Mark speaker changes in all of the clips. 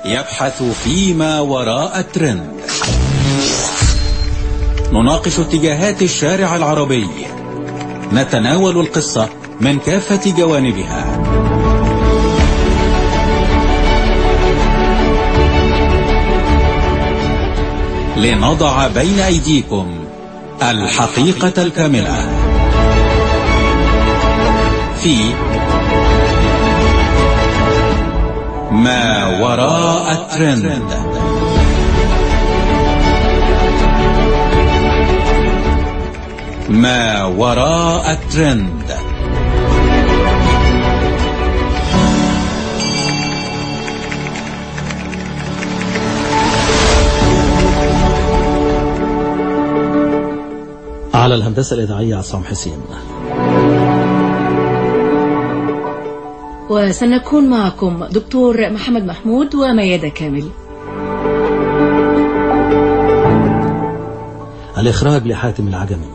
Speaker 1: يبحث فيما وراء الترند نناقش اتجاهات الشارع العربي نتناول القصة من كافة جوانبها لنضع بين أيديكم الحقيقة الكاملة في ما وراء الترند ما وراء الترند
Speaker 2: على الهندسة الإذاعية عصام حسين
Speaker 3: وسنكون معكم دكتور محمد محمود وميادة كامل
Speaker 2: الإخراج لحاتم العجمي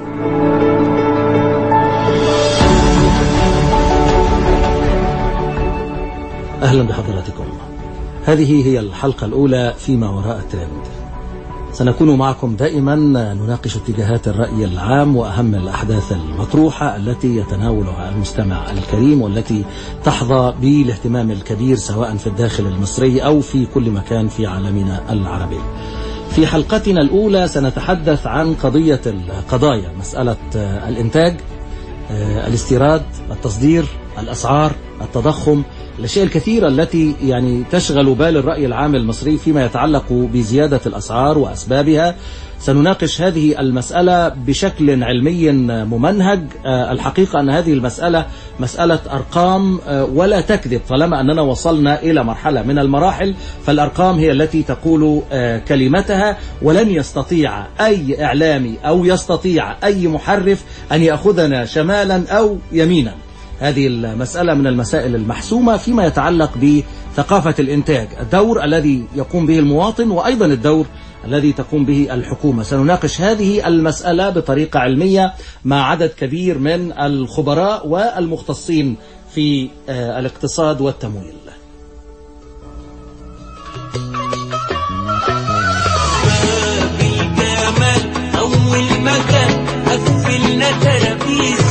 Speaker 2: أهلا بحضراتكم هذه هي الحلقة الأولى فيما وراء الترند سنكون معكم دائما نناقش اتجاهات الرأي العام وأهم الأحداث المطروحة التي يتناولها المستمع الكريم والتي تحظى بالاهتمام الكبير سواء في الداخل المصري أو في كل مكان في عالمنا العربي في حلقتنا الأولى سنتحدث عن قضية القضايا مسألة الإنتاج الاستيراد التصدير الأسعار التضخم الأشياء الكثيرة التي يعني تشغل بال الرأي العام المصري فيما يتعلق بزيادة الأسعار وأسبابها سنناقش هذه المسألة بشكل علمي ممنهج الحقيقة أن هذه المسألة مسألة أرقام ولا تكذب طالما أننا وصلنا إلى مرحلة من المراحل فالأرقام هي التي تقول كلمتها ولن يستطيع أي إعلامي أو يستطيع أي محرف أن يأخذنا شمالا أو يمينا هذه المسألة من المسائل المحسومة فيما يتعلق بثقافة الإنتاج الدور الذي يقوم به المواطن وأيضا الدور الذي تقوم به الحكومة سنناقش هذه المسألة بطريقة علمية مع عدد كبير من الخبراء والمختصين في الاقتصاد والتمويل
Speaker 4: أول مكان قفلنا ترابيز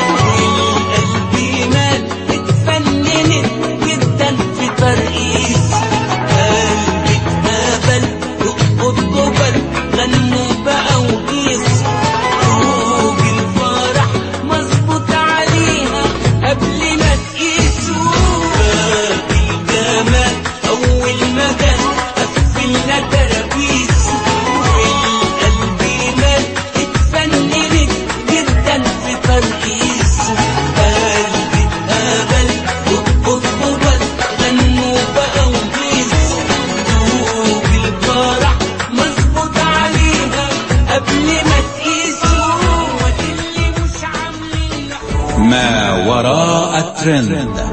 Speaker 4: ترقيص قلبي اتقبل دق الطبل غنوا بقى وقيس روج الفرح مظبوط عليها قبل ما تقيسوا باب الجمال أول مكان قفلنا ترابيز والقلب مال اتفننت جدا في ترقيص قلبي اتقبل دق الطبل غنوا بقى وقيس دوب الفرح مظبوط عليها قبل ما تقيسوا اللي مش عاملين
Speaker 1: ما وراء الترند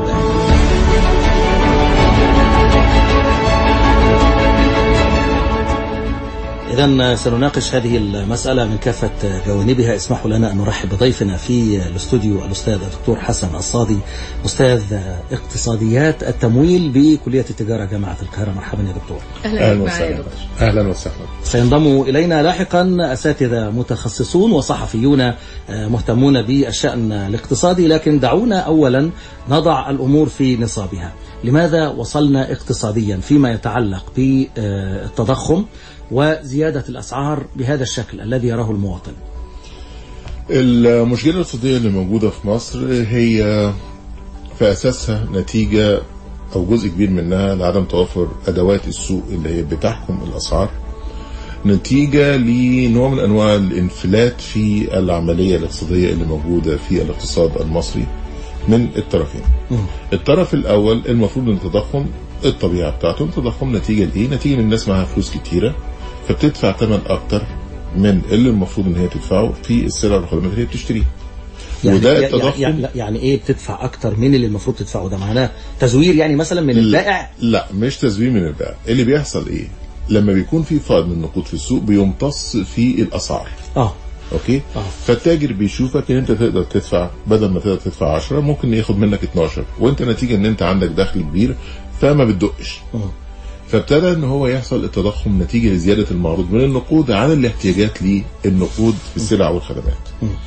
Speaker 2: إذا سنناقش هذه المسألة من كافة جوانبها اسمحوا لنا أن نرحب بضيفنا في الاستوديو الأستاذ الدكتور حسن الصادي أستاذ اقتصاديات التمويل بكلية التجارة جامعة القاهرة مرحبا يا دكتور
Speaker 3: أهلا وسهلا
Speaker 5: أهلا وسهلا
Speaker 2: سينضم إلينا لاحقا أساتذة متخصصون وصحفيون مهتمون بالشأن الاقتصادي لكن دعونا أولا نضع الأمور في نصابها لماذا وصلنا اقتصاديا فيما يتعلق بالتضخم وزيادة الأسعار بهذا الشكل الذي يراه المواطن
Speaker 5: المشكلة الاقتصادية اللي موجودة في مصر هي في أساسها نتيجة أو جزء كبير منها لعدم توفر أدوات السوق اللي هي بتحكم الأسعار نتيجة لنوع من أنواع الانفلات في العملية الاقتصادية اللي موجودة في الاقتصاد المصري من الطرفين الطرف الأول المفروض أن التضخم الطبيعة بتاعته التضخم نتيجة لإيه؟ نتيجة من الناس معاها فلوس كتيرة فبتدفع ثمن أكتر من اللي المفروض ان هي تدفعه في السلع والخدمات اللي هي بتشتريها
Speaker 2: يعني
Speaker 5: وده
Speaker 2: يعني,
Speaker 5: التضخم
Speaker 2: يعني, لا، يعني ايه بتدفع اكتر من اللي المفروض تدفعه ده معناه تزوير يعني مثلا من البائع
Speaker 5: لا مش تزوير من البائع اللي بيحصل ايه لما بيكون في فائض من النقود في السوق بيمتص في الاسعار
Speaker 2: اه
Speaker 5: اوكي
Speaker 2: آه.
Speaker 5: فالتاجر بيشوفك ان انت تقدر تدفع بدل ما تقدر تدفع 10 ممكن ياخد منك 12 وانت نتيجه ان انت عندك دخل كبير فما بتدقش
Speaker 2: آه.
Speaker 5: فابتدى ان هو يحصل التضخم نتيجه لزياده المعروض من النقود عن الاحتياجات للنقود في السلع والخدمات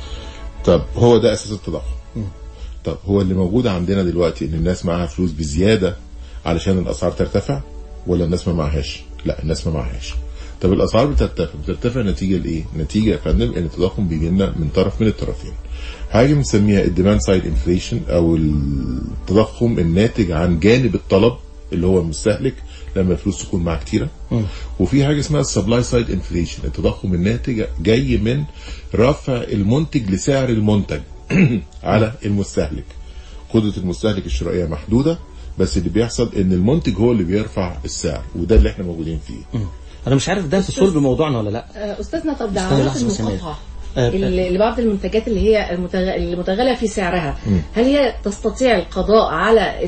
Speaker 5: طب هو ده اساس التضخم طب هو اللي موجود عندنا دلوقتي ان الناس معاها فلوس بزياده علشان الاسعار ترتفع ولا الناس ما معهاش لا الناس ما معهاش طب الاسعار بترتفع بترتفع نتيجه لايه نتيجه يا فندم ان التضخم بيجي لنا من طرف من الطرفين حاجه بنسميها الديماند سايد انفليشن او التضخم الناتج عن جانب الطلب اللي هو المستهلك لما الفلوس تكون معاه كتيره وفي حاجه اسمها السبلاي سايد انفليشن التضخم الناتج جاي من رفع المنتج لسعر المنتج على المستهلك قدره المستهلك الشرائيه محدوده بس اللي بيحصل ان المنتج هو اللي بيرفع السعر وده اللي احنا موجودين فيه
Speaker 2: انا مش عارف ده في صلب موضوعنا ولا لا
Speaker 3: آه، استاذنا طب
Speaker 2: استنى
Speaker 3: دعوات
Speaker 2: لحظة بس يا
Speaker 3: المقاطعه
Speaker 2: آه،
Speaker 3: اللي- لبعض المنتجات اللي هي المتغ- المتغالى في سعرها هل هي تستطيع القضاء على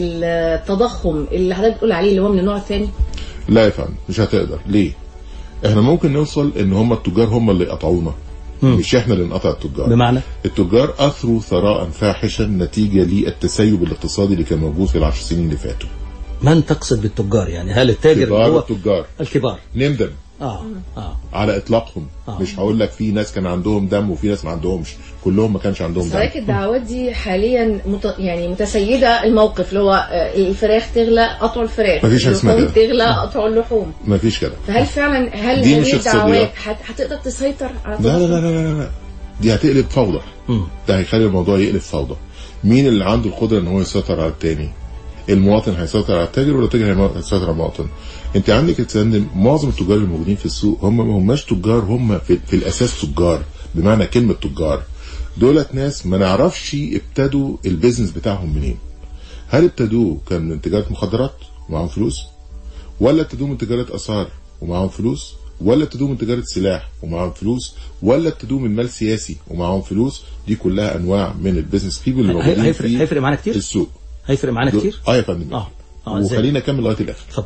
Speaker 3: التضخم اللي حضرتك بتقول عليه اللي هو من النوع الثاني؟
Speaker 5: لا يا فندم مش هتقدر ليه احنا ممكن نوصل ان هم التجار هم اللي يقطعونا مش احنا اللي نقطع التجار
Speaker 2: بمعنى
Speaker 5: التجار اثروا ثراء فاحشا نتيجه للتسيب الاقتصادي اللي كان موجود في العشر سنين اللي فاتوا
Speaker 2: من تقصد بالتجار يعني هل التاجر اللي
Speaker 5: كبار
Speaker 2: هو
Speaker 5: التجار
Speaker 2: الكبار
Speaker 5: نندم
Speaker 2: اه اه
Speaker 5: على اطلاقهم
Speaker 2: آه.
Speaker 5: مش هقول لك في ناس كان عندهم دم وفي ناس ما عندهمش كلهم ما كانش عندهم
Speaker 3: بس
Speaker 5: دم
Speaker 3: حضرتك الدعوات دي حاليا مت... يعني متسيده الموقف اللي هو آه، الفراخ تغلى قطع الفراخ
Speaker 5: مفيش حاجة اسمها
Speaker 3: اللحوم
Speaker 5: كده.
Speaker 3: تغلى قطع اللحوم
Speaker 5: ما فيش كده
Speaker 3: فهل فعلا هل
Speaker 5: دي مش
Speaker 3: هذه
Speaker 5: اقتصاديات.
Speaker 3: الدعوات هت... هتقدر تسيطر على
Speaker 5: لا لا
Speaker 3: التضخم؟
Speaker 5: لا لا لا, لا. دي هتقلب فوضى ده هيخلي الموضوع يقلب فوضى مين اللي عنده القدره ان هو يسيطر على التاني المواطن هيسيطر على التاجر ولا التاجر هيمو- هيسيطر على المواطن انت عندك يا فندم معظم التجار الموجودين في السوق هم ما هماش تجار هم في, في الاساس تجار بمعنى كلمه تجار دولت ناس ما نعرفش ابتدوا البيزنس بتاعهم منين هل ابتدوه كان من تجاره مخدرات ومعاهم فلوس ولا ابتدوه من تجاره اثار ومعاهم فلوس ولا ابتدوه من تجاره سلاح ومعاهم فلوس ولا ابتدوه من مال سياسي ومعاهم فلوس دي كلها انواع من البيزنس بيبل اللي
Speaker 2: هي-
Speaker 5: موجودين
Speaker 2: هيفرق
Speaker 5: في
Speaker 2: هيفرق معانا كتير
Speaker 5: السوق
Speaker 2: هيفرق معانا كتير
Speaker 5: اه يا فندم
Speaker 2: اه اه ازاي
Speaker 5: وخلينا نكمل لغايه الاخر
Speaker 2: اتفضل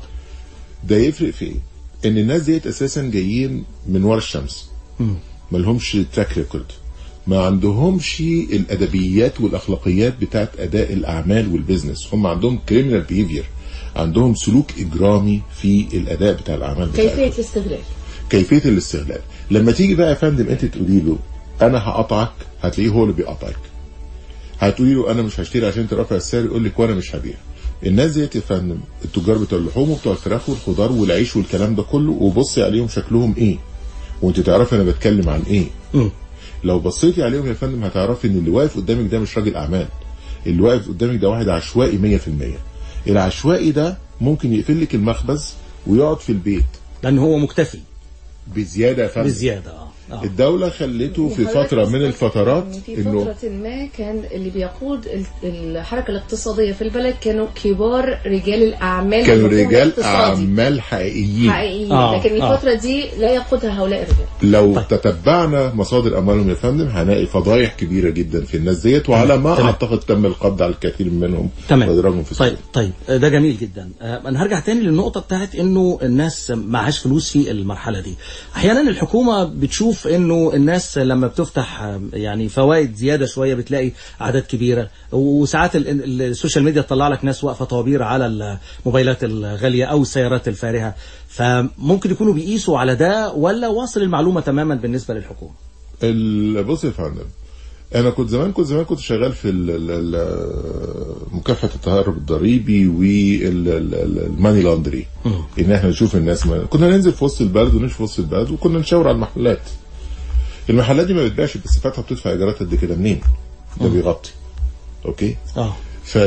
Speaker 5: ده يفرق في ايه؟ ان الناس ديت اساسا جايين من ورا الشمس ما لهمش تراك ريكورد ما عندهمش الادبيات والاخلاقيات بتاعت اداء الاعمال والبيزنس هم عندهم كريمنال بيهيفير عندهم سلوك اجرامي في الاداء بتاع الاعمال
Speaker 3: كيفيه
Speaker 5: بتاعتهم.
Speaker 3: الاستغلال
Speaker 5: كيفيه الاستغلال لما تيجي بقى يا فندم انت تقولي له انا هقطعك هتلاقيه هو اللي بيقطعك هتقولي له انا مش هشتري عشان ترفع السعر يقول لك وانا مش هبيع الناس ديت يا فندم التجار بتوع اللحوم وبتوع الفراخ والخضار والعيش والكلام ده كله وبصي عليهم شكلهم ايه وانت تعرفي انا بتكلم عن ايه
Speaker 2: مم.
Speaker 5: لو بصيتي عليهم يا فندم هتعرفي ان اللي واقف قدامك ده مش راجل اعمال اللي واقف قدامك ده واحد عشوائي 100% العشوائي ده ممكن يقفل لك المخبز ويقعد في البيت
Speaker 2: لان هو مكتفي
Speaker 5: بزياده يا فندم
Speaker 2: بزياده اه اه
Speaker 5: الدولة خلته في
Speaker 3: حضرتك
Speaker 5: فترة من
Speaker 3: أثبت
Speaker 5: الفترات
Speaker 3: إن في
Speaker 5: انه
Speaker 3: فترة ما كان اللي بيقود ال- الحركة الاقتصادية في البلد كانوا كبار رجال الأعمال
Speaker 5: كانوا
Speaker 3: بالمفهوم
Speaker 5: رجال
Speaker 3: الاقتصادي.
Speaker 5: اعمال حقيقيين
Speaker 3: حقيقيين
Speaker 2: آه،
Speaker 3: لكن
Speaker 2: آه.
Speaker 3: الفترة دي لا يقودها هؤلاء الرجال
Speaker 5: لو تتبعنا مصادر اموالهم يا فندم هنلاقي فضايح كبيرة جدا في الناس ديت وعلى ما
Speaker 2: تمام.
Speaker 5: اعتقد تم القبض على الكثير منهم
Speaker 2: تمام
Speaker 5: وادراجهم في
Speaker 2: طيب
Speaker 5: السجن.
Speaker 2: طيب آه، ده جميل جدا آه، انا هرجع تاني للنقطه بتاعت انه الناس معهاش فلوس في المرحله دي احيانا الحكومه بتشوف انه الناس لما بتفتح آه، يعني فوائد زياده شويه بتلاقي اعداد كبيره وساعات ال- ال- السوشيال ميديا تطلع لك ناس واقفه طوابير على الموبايلات الغاليه او السيارات الفارهه فممكن يكونوا بيقيسوا على ده ولا واصل المعلومه تماما بالنسبه للحكومه
Speaker 5: ال- بص يا فندم انا كنت زمان كنت زمان كنت شغال في ال- ال- ال- مكافحه التهرب الضريبي والماني لاندري ان احنا نشوف الناس ما كنا ننزل في وسط البلد ونمشي في وسط البلد وكنا نشاور على المحلات المحلات دي ما بتبيعش بس فاتحه بتدفع ايجارات قد كده منين؟ ده بيغطي اوكي
Speaker 2: اه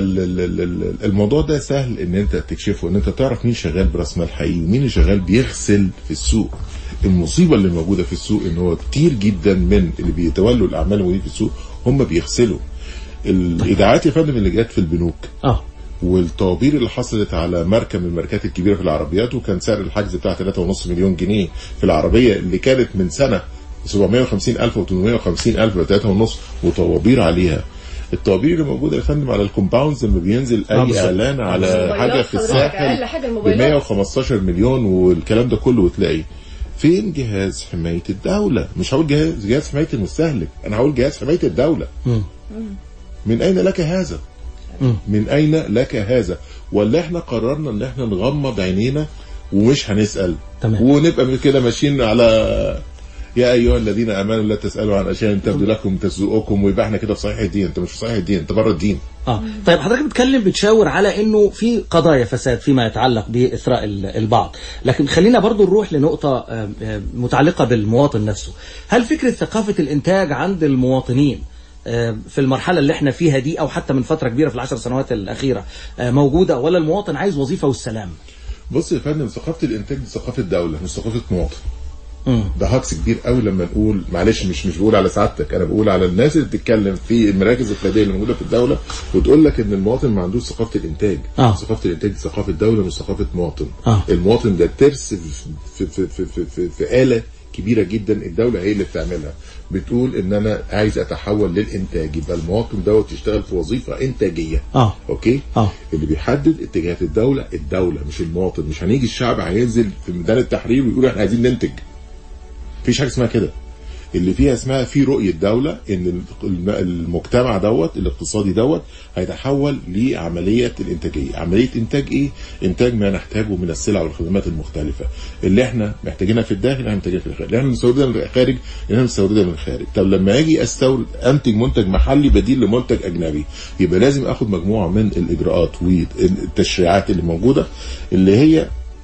Speaker 5: فالموضوع ده سهل ان انت تكشفه ان انت تعرف مين شغال براس مال حقيقي ومين اللي شغال بيغسل في السوق المصيبه اللي موجوده في السوق ان هو كتير جدا من اللي بيتولوا الاعمال الموجودين في السوق هم بيغسلوا الايداعات يا فندم اللي جت في البنوك
Speaker 2: اه
Speaker 5: والطوابير اللي حصلت على ماركه من الماركات الكبيره في العربيات وكان سعر الحجز بتاع 3.5 مليون جنيه في العربيه اللي كانت من سنه 750 الف و 850 الف ب 3.5 وطوابير عليها الطوابير اللي موجوده يا فندم على الكومباوندز لما بينزل
Speaker 2: آه،
Speaker 5: اي
Speaker 2: بالظبط.
Speaker 5: اعلان على
Speaker 3: الموبايلات
Speaker 5: حاجه في
Speaker 3: حضرتك،
Speaker 5: الساحل
Speaker 3: أقل حاجة
Speaker 5: ب
Speaker 3: الموبايلات.
Speaker 5: 115 مليون والكلام ده كله وتلاقي فين جهاز حمايه الدوله مش هقول جهاز جهاز حمايه المستهلك انا هقول جهاز حمايه الدوله
Speaker 2: مم.
Speaker 5: من اين لك هذا
Speaker 2: مم.
Speaker 5: من اين لك هذا ولا احنا قررنا ان احنا نغمض عينينا ومش هنسال
Speaker 2: تمام.
Speaker 5: ونبقى كده ماشيين على يا ايها الذين امنوا لا تسالوا عن اشياء ان تبدو لكم تسوءكم ويبقى احنا كده في صحيح الدين انت مش في صحيح الدين انت بره الدين
Speaker 2: اه طيب حضرتك بتتكلم بتشاور على انه في قضايا فساد فيما يتعلق باثراء ال- البعض لكن خلينا برضو نروح لنقطة آه، آه، متعلقة بالمواطن نفسه هل فكرة ثقافة الانتاج عند المواطنين آه، في المرحلة اللي احنا فيها دي او حتى من فترة كبيرة في العشر سنوات الاخيرة آه، موجودة ولا المواطن عايز وظيفة والسلام
Speaker 5: بص يا فندم ثقافه الانتاج دي ثقافه دوله مش ثقافه مواطن
Speaker 2: مم.
Speaker 5: ده هاكس كبير قوي لما نقول معلش مش مش بقول على سعادتك انا بقول على الناس اللي بتتكلم في المراكز القياديه اللي موجوده في الدوله وتقول لك ان المواطن ما عندوش ثقافه الانتاج
Speaker 2: آه.
Speaker 5: ثقافه الانتاج دي ثقافه دوله مش ثقافه مواطن
Speaker 2: آه.
Speaker 5: المواطن ده ترس في في في في, في, في آلة كبيره جدا الدوله هي اللي بتعملها بتقول ان انا عايز اتحول للانتاج يبقى المواطن دوت يشتغل في وظيفه انتاجيه
Speaker 2: اه
Speaker 5: اوكي
Speaker 2: اه
Speaker 5: اللي بيحدد اتجاهات الدوله الدوله مش المواطن مش هنيجي الشعب هينزل في ميدان التحرير ويقول احنا عايزين ننتج مفيش حاجه اسمها كده اللي فيها اسمها في رؤيه دوله ان الم- المجتمع دوت الاقتصادي دوت هيتحول لعمليه الانتاجيه عمليه انتاج ايه انتاج ما نحتاجه من السلع والخدمات المختلفه اللي احنا محتاجينها في الداخل احنا محتاجينها في الخارج اللي احنا بنستوردها من الخارج اللي احنا بنستوردها من الخارج طب لما اجي استورد انتج منتج محلي بديل لمنتج اجنبي يبقى لازم اخد مجموعه من الاجراءات والتشريعات اللي موجوده اللي هي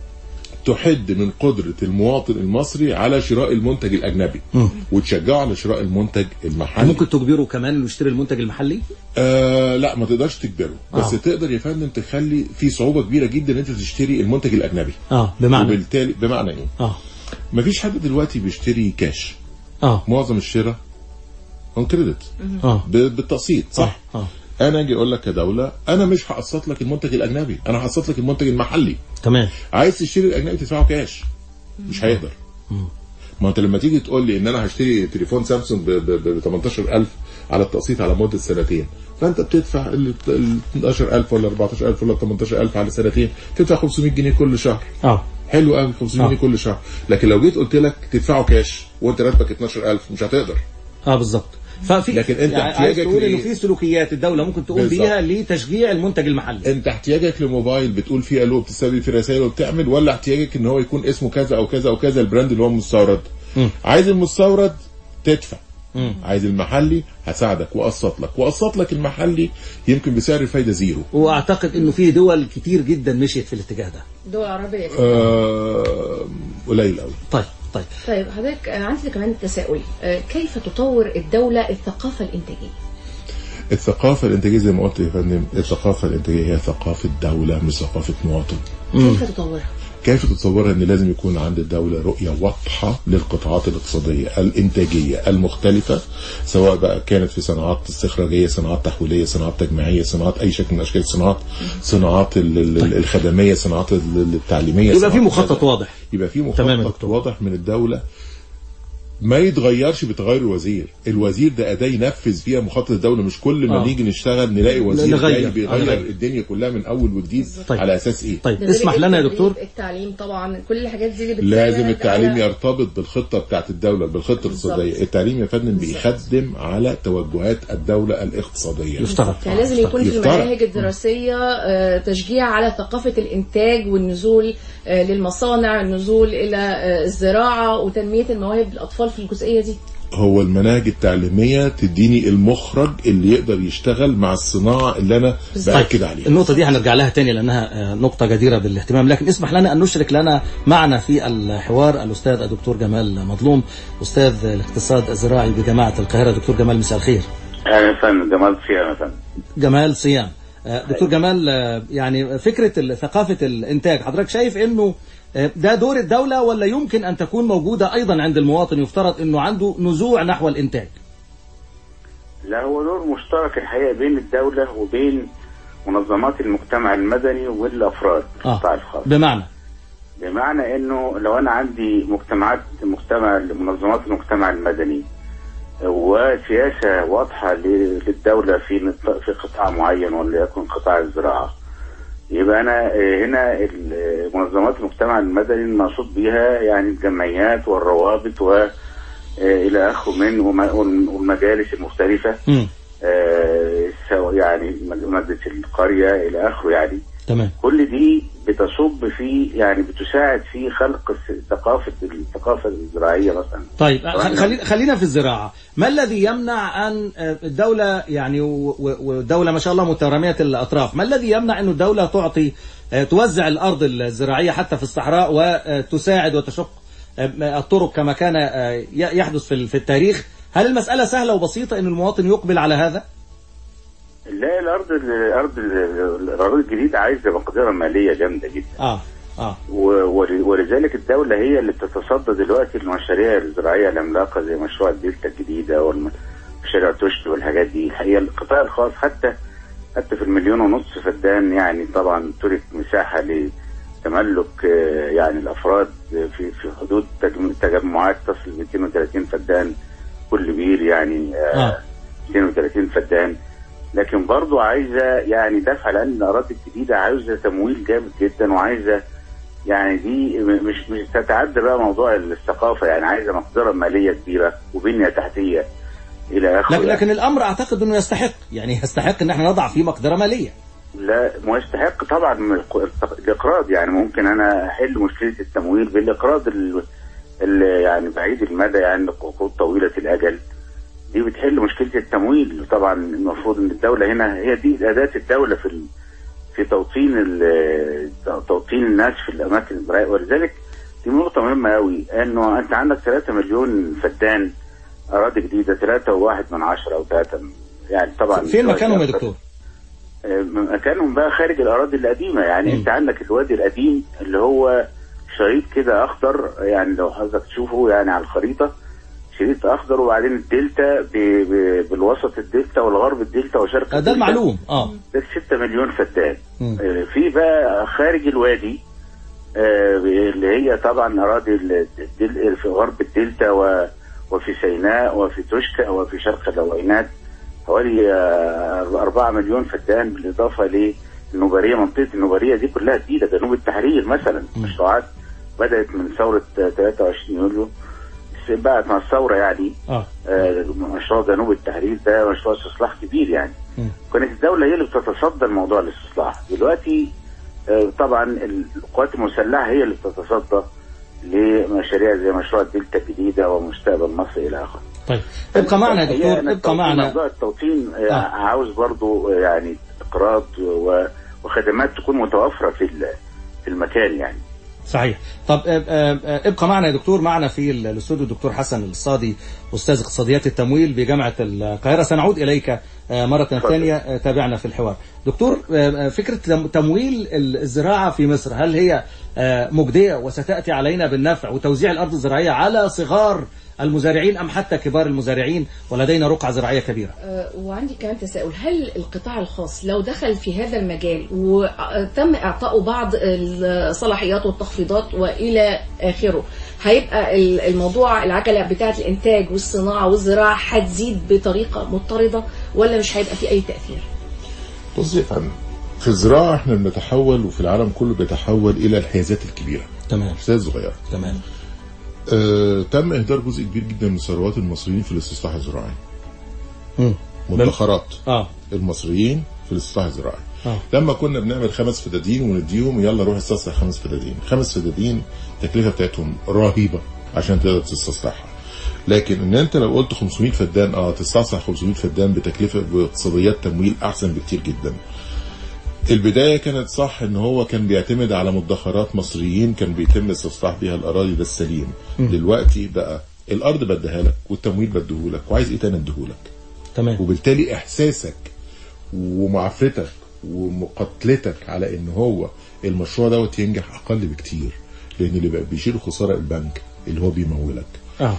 Speaker 5: تحد من قدرة المواطن المصري على شراء المنتج الأجنبي وتشجعه على شراء المنتج المحلي
Speaker 2: ممكن تجبره كمان انه يشتري المنتج المحلي
Speaker 5: آه لا ما تقدرش تجبره بس
Speaker 2: آه.
Speaker 5: تقدر يا فندم تخلي في صعوبة كبيرة جدا ان انت تشتري المنتج الأجنبي
Speaker 2: اه بمعنى
Speaker 5: وبالتالي بمعنى ايه؟
Speaker 2: اه
Speaker 5: مفيش حد دلوقتي بيشتري كاش
Speaker 2: اه
Speaker 5: معظم الشراء اون كريدت
Speaker 2: اه
Speaker 5: ب- بالتقسيط صح؟
Speaker 2: اه
Speaker 5: انا اجي اقول لك كدوله انا مش هقسط لك المنتج الاجنبي انا هقسط لك المنتج المحلي
Speaker 2: تمام
Speaker 5: عايز تشتري الاجنبي تدفعه كاش مش هيقدر ما انت لما تيجي تقول لي ان انا هشتري تليفون سامسونج ب ب- ب 18000 على التقسيط على مده سنتين فانت بتدفع ال ال 12000 ولا 14000 ولا 18000 على سنتين تدفع 500 جنيه كل شهر
Speaker 2: اه
Speaker 5: حلو قوي 500
Speaker 2: آه.
Speaker 5: جنيه كل شهر لكن لو جيت قلت لك تدفعه كاش وانت راتبك 12000 مش هتقدر
Speaker 2: اه بالظبط ففي
Speaker 5: لكن أنت
Speaker 2: يعني عايز
Speaker 5: احتياجك
Speaker 2: تقول انه
Speaker 5: لإيه؟
Speaker 2: في سلوكيات الدوله ممكن تقوم
Speaker 5: بالظبط.
Speaker 2: بيها لتشجيع المنتج المحلي
Speaker 5: انت احتياجك لموبايل بتقول فيه الو بتستقبل فيه رسائل وبتعمل ولا احتياجك ان هو يكون اسمه كذا او كذا او كذا البراند اللي هو مستورد
Speaker 2: مم.
Speaker 5: عايز المستورد تدفع
Speaker 2: مم.
Speaker 5: عايز المحلي هساعدك واقسط لك واقسط لك المحلي يمكن بسعر الفايده زيرو
Speaker 2: واعتقد انه في دول كتير جدا مشيت في الاتجاه ده
Speaker 3: دول عربية
Speaker 5: آه قليل قوي
Speaker 2: طيب طيب
Speaker 3: طيب حضرتك آه، عندي كمان تساؤل آه، كيف تطور الدولة الثقافة الإنتاجية؟
Speaker 5: الثقافه الانتاجيه زي ما قلت يا فندم الثقافه الانتاجيه هي ثقافه دوله مش ثقافه مواطن
Speaker 3: كيف تطورها؟
Speaker 5: كيف تتصورها ان لازم يكون عند الدوله رؤيه واضحه للقطاعات الاقتصاديه الانتاجيه المختلفه سواء بقى كانت في صناعات استخراجيه صناعات تحويليه صناعات تجميعيه صناعات اي شكل من اشكال الصناعات صناعات ال- ال- الخدميه صناعات ال- التعليميه
Speaker 2: يبقى في
Speaker 5: صناعات
Speaker 2: مخطط
Speaker 5: كذا.
Speaker 2: واضح
Speaker 5: يبقى في
Speaker 2: تمام يا
Speaker 5: مخطط
Speaker 2: دكتور.
Speaker 5: واضح من الدوله ما يتغيرش بتغير الوزير الوزير ده اداه ينفذ فيها مخطط الدوله مش كل ما
Speaker 2: آه.
Speaker 5: نيجي نشتغل نلاقي وزير
Speaker 2: نغير.
Speaker 5: جاي
Speaker 2: آه،
Speaker 5: بيغير
Speaker 2: نغير.
Speaker 5: الدنيا كلها من اول وجديد
Speaker 2: طيب.
Speaker 5: على اساس ايه
Speaker 2: طيب
Speaker 3: ده غير
Speaker 2: اسمح لنا يا
Speaker 3: التدريب،
Speaker 2: دكتور
Speaker 3: التعليم طبعا كل الحاجات دي اللي بتساعد
Speaker 5: لازم التعليم
Speaker 3: على-
Speaker 5: يرتبط بالخطه بتاعت الدوله بالخطه الاقتصاديه
Speaker 3: بالظبط.
Speaker 5: التعليم يا فندم
Speaker 3: بالظبط.
Speaker 5: بيخدم على توجهات الدوله الاقتصاديه
Speaker 2: يفترض
Speaker 3: يعني لازم يكون في
Speaker 5: يفترض.
Speaker 3: المناهج الدراسية آه، تشجيع على ثقافة الإنتاج والنزول آه، للمصانع النزول إلى آه، الزراعة وتنمية المواهب للأطفال في الجزئية دي
Speaker 5: هو المناهج التعليميه تديني المخرج اللي يقدر يشتغل مع الصناعه اللي انا باكد عليها
Speaker 2: النقطة دي هنرجع لها تاني لأنها آه، نقطة جديرة بالاهتمام لكن اسمح لنا أن نشرك لنا معنا في الحوار الأستاذ الدكتور جمال مظلوم أستاذ الاقتصاد الزراعي بجامعة القاهرة دكتور جمال مساء الخير
Speaker 6: اهلا يا فندم جمال صيام يا فندم
Speaker 2: جمال صيام آه، دكتور جمال آه، يعني فكرة ال- ثقافة الإنتاج حضرتك شايف أنه آه، ده دور الدولة ولا يمكن أن تكون موجودة أيضا عند المواطن يفترض أنه عنده نزوع نحو الإنتاج
Speaker 6: لا هو دور مشترك الحقيقه بين الدوله وبين منظمات المجتمع المدني والافراد
Speaker 2: آه
Speaker 6: القطاع الخاص
Speaker 2: بمعنى
Speaker 6: بمعنى انه لو انا عندي مجتمعات مجتمع منظمات المجتمع المدني وسياسه واضحه ل- للدوله في نط- في قطاع معين وليكن قطاع الزراعه يبقى انا آه، هنا ال- منظمات المجتمع المدني المقصود بها يعني الجمعيات والروابط و آه، الى اخره من وم- والمجالس المختلفه
Speaker 2: مم.
Speaker 6: آه، سواء يعني مجلس القريه الى اخره يعني
Speaker 2: تمام
Speaker 6: كل دي بتصب في يعني بتساعد في خلق الس- ثقافه الثقافه الزراعيه مثلا
Speaker 2: طيب
Speaker 6: طبعاً.
Speaker 2: خلينا خلينا في الزراعة ما الذي يمنع أن آه، الدولة يعني و- و- والدولة ما شاء الله مترامية الأطراف ما الذي يمنع أن الدولة تعطي آه، توزع الأرض الزراعية حتى في الصحراء وتساعد وتشق آه، الطرق كما كان آه، ي- يحدث في ال- في التاريخ هل المسألة سهلة وبسيطة أن المواطن يقبل على هذا؟
Speaker 6: لا الارض الارض الاراضي الجديده عايزه مقدره ماليه جامده جدا
Speaker 2: آه آه
Speaker 6: و- ول- ولذلك الدولة هي اللي بتتصدى دلوقتي المشاريع الزراعية العملاقة زي مشروع الدلتا الجديدة والمشاريع توشت والحاجات دي الحقيقة القطاع الخاص حتى حتى في المليون ونص فدان يعني طبعا ترك مساحة لتملك آه، يعني الأفراد في في حدود تجم- تجمعات تصل ل 230 فدان كل بير يعني آه،
Speaker 2: آه
Speaker 6: 32 فدان لكن برضو عايزه يعني دفع لان الاراضي الجديده عايزه تمويل جامد جدا وعايزه يعني دي م- مش مش تتعدى بقى موضوع الثقافه يعني عايزه مقدره ماليه كبيره وبنيه تحتيه الى اخره
Speaker 2: لكن لكن الأمر أعتقد أنه يستحق يعني يستحق أن احنا نضع فيه مقدرة مالية
Speaker 6: لا ما يستحق طبعا من الق- الاقراض يعني ممكن انا احل مشكله التمويل بالاقراض ال- ال- يعني بعيد المدى يعني قروض طويله الاجل دي بتحل مشكله التمويل طبعا المفروض ان الدوله هنا هي دي اداه الدوله في ال- في توطين ال- توطين الناس في الاماكن الزراعيه ولذلك دي نقطه مهمه قوي انه انت عندك 3 مليون فدان اراضي جديده 3 وواحد من عشرة او 3 يعني طبعا
Speaker 2: فين مكانهم يا دكتور؟
Speaker 6: مكانهم بقى خارج الاراضي القديمه يعني
Speaker 2: مم.
Speaker 6: انت عندك الوادي القديم اللي هو شريط كده اخضر يعني لو حضرتك تشوفه يعني على الخريطه شريط اخضر وبعدين الدلتا ب... ب... بالوسط الدلتا والغرب الدلتا وشرق
Speaker 2: آه، ده
Speaker 6: الدلتا.
Speaker 2: المعلوم اه
Speaker 6: ده 6 مليون فدان
Speaker 2: مم.
Speaker 6: آه، في بقى خارج الوادي آه، اللي هي طبعا اراضي ال- الدل... في غرب الدلتا و... وفي سيناء وفي توشكا وفي شرق اللوينات حوالي 4 مليون فدان بالاضافه للنوباريه منطقه النوباريه دي كلها جديده جنوب التحرير مثلا مشروعات بدات من ثوره آه، 23 يوليو بعد مع الثوره يعني
Speaker 2: اه
Speaker 6: آه، مشروع جنوب التحرير ده مشروع استصلاح كبير يعني
Speaker 2: مم.
Speaker 6: كانت الدولة هي اللي بتتصدى الموضوع الاستصلاح دلوقتي آه، طبعا القوات المسلحة هي اللي بتتصدى لمشاريع زي مشروع الدلتا الجديدة ومستقبل مصر إلى آخره
Speaker 2: طيب ابقى معنا يا
Speaker 6: الحقيقة
Speaker 2: دكتور
Speaker 6: إن
Speaker 2: ابقى
Speaker 6: التوطين-
Speaker 2: معنا
Speaker 6: موضوع التوطين آه،
Speaker 2: آه.
Speaker 6: عاوز برضو آه، يعني إقراض و- وخدمات تكون متوفرة في ال- في المكان يعني
Speaker 2: صحيح طب آه، آه، آه، ابقى معنا يا دكتور معنا في ال- الاستوديو الدكتور حسن الصادي استاذ اقتصاديات التمويل بجامعه القاهره سنعود اليك آه، مره ثانيه آه، تابعنا في الحوار دكتور آه، آه، فكره تم- تمويل الزراعه في مصر هل هي آه، مجديه وستاتي علينا بالنفع وتوزيع الارض الزراعيه على صغار المزارعين ام حتى كبار المزارعين ولدينا رقعه زراعيه كبيره
Speaker 3: آه، وعندي كمان تساؤل هل القطاع الخاص لو دخل في هذا المجال وتم اعطائه بعض الصلاحيات والتخفيضات والى اخره هيبقى ال- الموضوع العجله بتاعه الانتاج والصناعه والزراعه هتزيد بطريقه مضطرده ولا مش هيبقى في اي تاثير؟
Speaker 5: بص يا فندم في الزراعه احنا بنتحول وفي العالم كله بيتحول الى الحيازات الكبيره
Speaker 2: تمام
Speaker 5: مش زي الصغيره
Speaker 2: تمام
Speaker 5: آه تم اهدار جزء كبير جدا من ثروات المصريين في الاستصلاح الزراعي
Speaker 2: مم.
Speaker 5: مدخرات
Speaker 2: اه
Speaker 5: المصريين في الاستصلاح الزراعي
Speaker 2: اه
Speaker 5: لما كنا بنعمل خمس فدادين ونديهم يلا روح استصلح خمس فدادين خمس فدادين التكلفه بتاعتهم رهيبه عشان تقدر تستصلحها لكن ان انت لو قلت 500 فدان اه تستصلح 500 فدان بتكلفه باقتصاديات تمويل احسن بكتير جدا البدايه كانت صح ان هو كان بيعتمد على مدخرات مصريين كان بيتم استصلاح بيها الاراضي ده السليم دلوقتي بقى الارض بديها لك والتمويل بديهولك وعايز ايه تاني اديهولك
Speaker 2: تمام
Speaker 5: وبالتالي احساسك ومعافرتك ومقاتلتك على ان هو المشروع دوت ينجح اقل بكتير لان اللي بقى بيشيل خساره البنك اللي هو بيمولك
Speaker 2: اه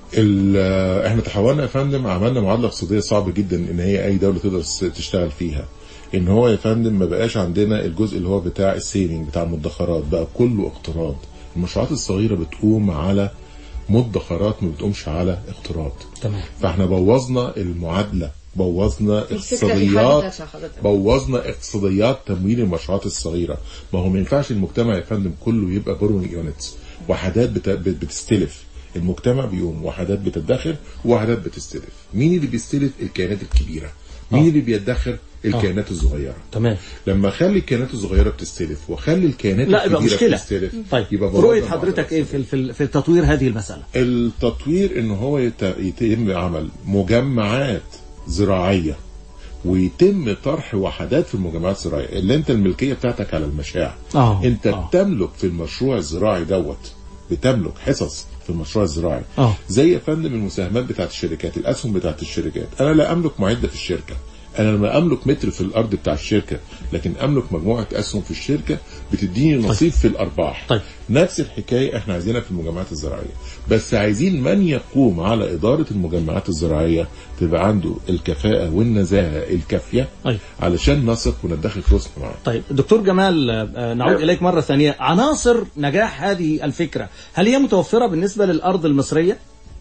Speaker 5: ال- احنا تحولنا يا فندم عملنا معادله اقتصاديه صعبه جدا ان هي اي دوله تقدر تس- تشتغل فيها ان هو يا فندم ما بقاش عندنا الجزء اللي هو بتاع السيفنج بتاع المدخرات بقى كله اقتراض المشروعات الصغيره بتقوم على مدخرات ما بتقومش على اقتراض
Speaker 2: تمام
Speaker 5: فاحنا بوظنا المعادله بوظنا
Speaker 3: الفكرة في حد
Speaker 5: اقتصاديات
Speaker 3: ذاتها حضرتك.
Speaker 5: بوظنا اقتصاديات تمويل المشروعات الصغيره ما هو ما ينفعش المجتمع يا فندم كله يبقى بورونج يونتس وحدات بت- بت- بتستلف المجتمع بيقوم وحدات بتدخر وحدات بتستلف مين اللي بيستلف الكيانات الكبيره مين
Speaker 2: آه.
Speaker 5: اللي بيدخر الكيانات الصغيره
Speaker 2: تمام
Speaker 5: لما اخلي الكيانات الصغيره بتستلف واخلي الكيانات
Speaker 2: لا يبقى
Speaker 5: الكبيره
Speaker 2: مشكله
Speaker 5: بتستلف
Speaker 2: طيب
Speaker 5: يبقى
Speaker 2: رؤيه
Speaker 5: بوظنا
Speaker 2: حضرتك
Speaker 5: بعض
Speaker 2: ايه في في في تطوير هذه المساله
Speaker 5: التطوير ان هو يت- يتم عمل مجمعات زراعيه ويتم طرح وحدات في المجمعات الزراعيه اللي انت الملكيه بتاعتك على المشاع
Speaker 2: آه،
Speaker 5: انت
Speaker 2: آه.
Speaker 5: بتملك في المشروع الزراعي دوت بتملك حصص في المشروع الزراعي
Speaker 2: آه.
Speaker 5: زي يا فندم المساهمات بتاعت الشركات الاسهم بتاعت الشركات انا لا املك معده في الشركه انا لما املك متر في الارض بتاع الشركه لكن املك مجموعه اسهم في الشركه بتديني نصيب في الارباح
Speaker 2: طيب.
Speaker 5: نفس الحكايه احنا عايزينها في المجمعات الزراعيه بس عايزين من يقوم على اداره المجمعات الزراعيه تبقى عنده الكفاءه والنزاهه الكافيه
Speaker 2: طيب.
Speaker 5: علشان نثق وندخل فلوسنا معاه
Speaker 2: طيب دكتور جمال آه، نعود اليك مره ثانيه عناصر نجاح هذه الفكره هل هي متوفره بالنسبه للارض المصريه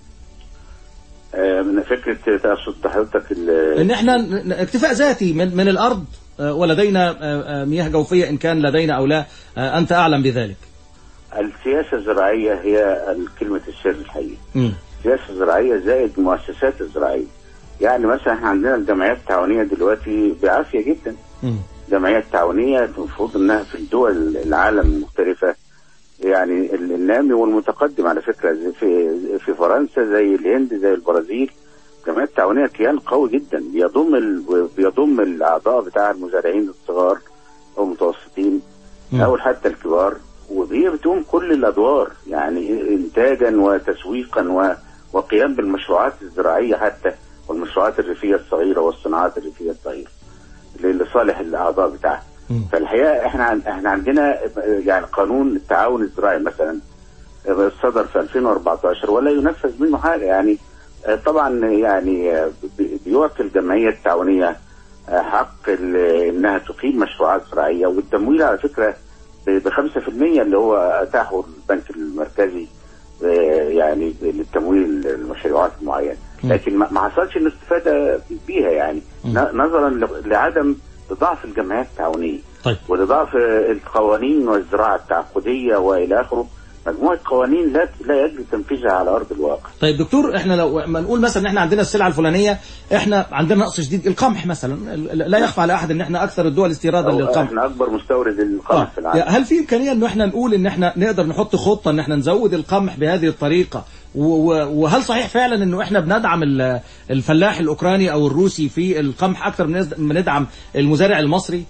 Speaker 6: آه، من فكره تقصد حضرتك ال-
Speaker 2: ان احنا ن- ن- اكتفاء ذاتي من من الارض آه، ولدينا آه، آه، مياه جوفيه ان كان لدينا او لا آه، انت اعلم بذلك
Speaker 6: السياسه الزراعيه هي كلمه السر الحقيقي
Speaker 2: مم.
Speaker 6: السياسه الزراعيه زائد المؤسسات الزراعيه يعني مثلا احنا عندنا الجمعيات التعاونيه دلوقتي بعافيه جدا
Speaker 2: مم.
Speaker 6: جمعيات تعاونيه المفروض انها في الدول العالم المختلفه يعني ال- النامي والمتقدم على فكره زي في في فرنسا زي الهند زي البرازيل الجمعيات التعاونيه كيان قوي جدا بيضم ال... بيضم الاعضاء بتاع المزارعين الصغار او المتوسطين
Speaker 2: مم.
Speaker 6: او حتى الكبار وهي بتقوم كل الادوار يعني انتاجا وتسويقا و... وقيام بالمشروعات الزراعيه حتى والمشروعات الريفيه الصغيره والصناعات الريفيه الصغيره لصالح الاعضاء بتاعها
Speaker 2: مم.
Speaker 6: فالحقيقه احنا عن- احنا عندنا يعني قانون التعاون الزراعي مثلا صدر في 2014 ولا ينفذ منه حاجه يعني آه، طبعا يعني آه، بي- بيعطي الجمعيه التعاونيه آه، حق ال- انها تقيم مشروعات زراعيه والتمويل على فكره ب 5% اللي هو اتاحه البنك المركزي آه، يعني للتمويل المشروعات المعينه لكن ما ما حصلش الاستفاده بيها يعني ن- نظرا ل- لعدم لضعف الجمعيات التعاونيه
Speaker 2: طيب
Speaker 6: ولضعف القوانين والزراعه التعاقديه والى اخره مجموعه قوانين لا لا يجري تنفيذها على ارض الواقع
Speaker 2: طيب دكتور احنا لو ما نقول مثلا ان احنا عندنا السلعه الفلانيه احنا عندنا نقص شديد القمح مثلا ال- لا يخفى على احد ان احنا اكثر الدول استيرادا
Speaker 6: أو
Speaker 2: للقمح
Speaker 6: احنا اكبر مستورد
Speaker 2: آه.
Speaker 6: للقمح في العالم
Speaker 2: هل في امكانيه ان احنا نقول ان احنا نقدر نحط خطه ان احنا نزود القمح بهذه الطريقه و- و- وهل صحيح فعلا انه احنا بندعم ال- الفلاح الاوكراني او الروسي في القمح اكثر من ما ندعم المزارع المصري؟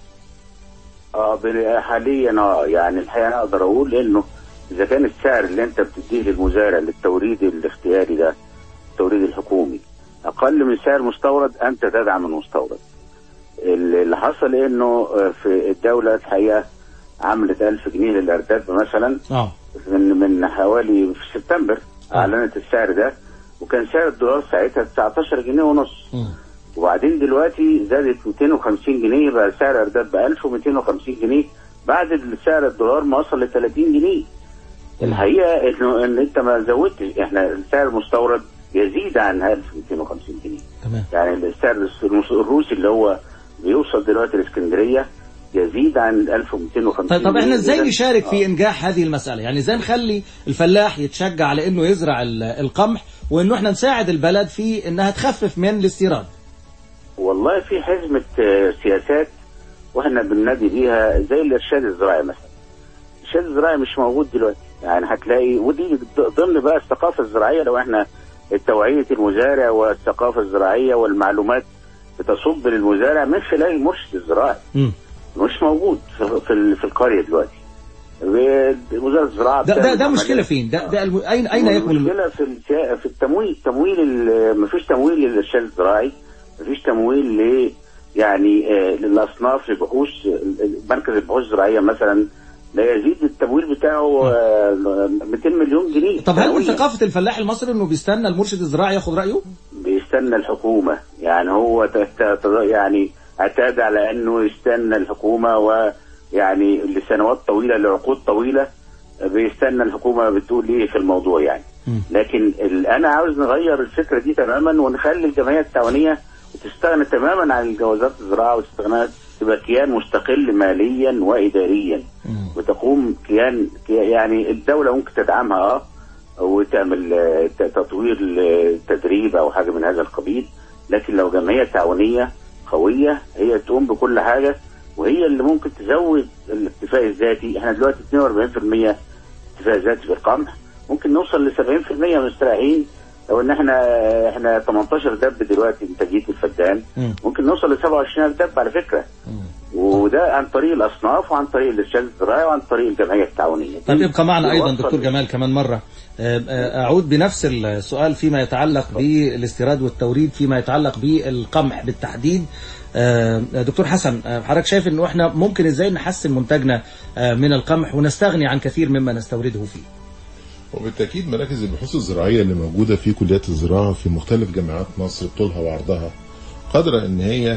Speaker 6: اه بال- حاليا اه يعني الحقيقه انا اقدر اقول انه اذا كان السعر اللي انت بتديه للمزارع للتوريد الاختياري ده التوريد الحكومي اقل من سعر مستورد انت تدعم المستورد ال- اللي حصل انه آه، في الدوله الحقيقه عملت 1000 جنيه للارداب مثلا
Speaker 2: اه
Speaker 6: من من حوالي في سبتمبر اعلنت السعر ده وكان سعر الدولار ساعتها 19 جنيه ونص
Speaker 2: مم.
Speaker 6: وبعدين دلوقتي زادت 250 جنيه بقى سعر ارداب ب 1250 جنيه بعد سعر الدولار ما وصل ل 30 جنيه الحقيقه انه ان انت ما زودتش احنا السعر المستورد يزيد عن 1250 جنيه
Speaker 2: تمام
Speaker 6: يعني السعر المس- الروسي اللي هو بيوصل دلوقتي الاسكندريه يزيد عن 1250
Speaker 2: طيب طب احنا
Speaker 6: جنيه.
Speaker 2: ازاي
Speaker 6: إذن-
Speaker 2: نشارك في
Speaker 6: آه.
Speaker 2: انجاح هذه المساله يعني ازاي نخلي الفلاح يتشجع على انه يزرع ال- القمح وانه احنا نساعد البلد في انها تخفف من الاستيراد
Speaker 6: والله في حزمة آه، سياسات واحنا بننادي بيها زي الارشاد الزراعي مثلا. الارشاد الزراعي مش موجود دلوقتي يعني هتلاقي ودي ضمن بقى الثقافة الزراعية لو احنا توعية المزارع والثقافة الزراعية والمعلومات بتصب للمزارع من خلال المرشد الزراعي
Speaker 2: مم.
Speaker 6: مش موجود في في, ال- في القرية دلوقتي. وزارة الزراعة
Speaker 2: ده ده,
Speaker 6: بتعمل
Speaker 2: ده مشكله
Speaker 6: عمليات-
Speaker 2: فين ده, ده الم- اين اين يكمن الم-
Speaker 6: المشكله في السيا- في التمويل تمويل ال- مفيش تمويل للارشاد الزراعي مفيش تمويل ل يعني آه، للاصناف لبحوث ال- ال- مركز البحوث الزراعيه مثلا لا يزيد التمويل بتاعه آه، 200 مليون جنيه
Speaker 2: طب هل من
Speaker 6: سنوياً.
Speaker 2: ثقافه الفلاح المصري انه بيستنى المرشد الزراعي ياخد رايه
Speaker 6: بيستنى الحكومه يعني هو ت- ت- يعني اعتاد على انه يستنى الحكومه ويعني لسنوات طويله لعقود طويله بيستنى الحكومه بتقول ايه في الموضوع يعني لكن ال- انا عاوز نغير الفكره دي تماما ونخلي الجمعيه التعاونيه تستغنى تماما عن وزاره الزراعه وتستغنى تبقى كيان مستقل ماليا واداريا وتقوم كيان كي- يعني الدوله ممكن تدعمها اه وتعمل آه، ت- تطوير التدريب او حاجه من هذا القبيل لكن لو جمعيه تعاونيه قويه هي تقوم بكل حاجه وهي اللي ممكن تزود الاكتفاء الذاتي احنا دلوقتي 42% اكتفاء ذاتي في القمح ممكن نوصل ل 70% مستريحين لو ان احنا احنا 18 دب دلوقتي انتاجيه الفدان
Speaker 2: مم.
Speaker 6: ممكن نوصل ل 27000 دب على فكره وده عن طريق الاصناف وعن طريق الارشاد الزراعي وعن طريق الجمعيه التعاونيه
Speaker 2: طيب ابقى معنا ايضا
Speaker 6: يوصل
Speaker 2: دكتور جمال كمان مره آه، آه، اعود بنفس السؤال فيما يتعلق بالاستيراد والتوريد فيما يتعلق بالقمح بالتحديد آه، دكتور حسن آه، حضرتك شايف انه احنا ممكن ازاي نحسن منتجنا آه، من القمح ونستغني عن كثير مما نستورده فيه
Speaker 5: وبالتاكيد مراكز البحوث الزراعيه اللي موجوده في كليات الزراعه في مختلف جامعات مصر بطولها وعرضها قادره ان هي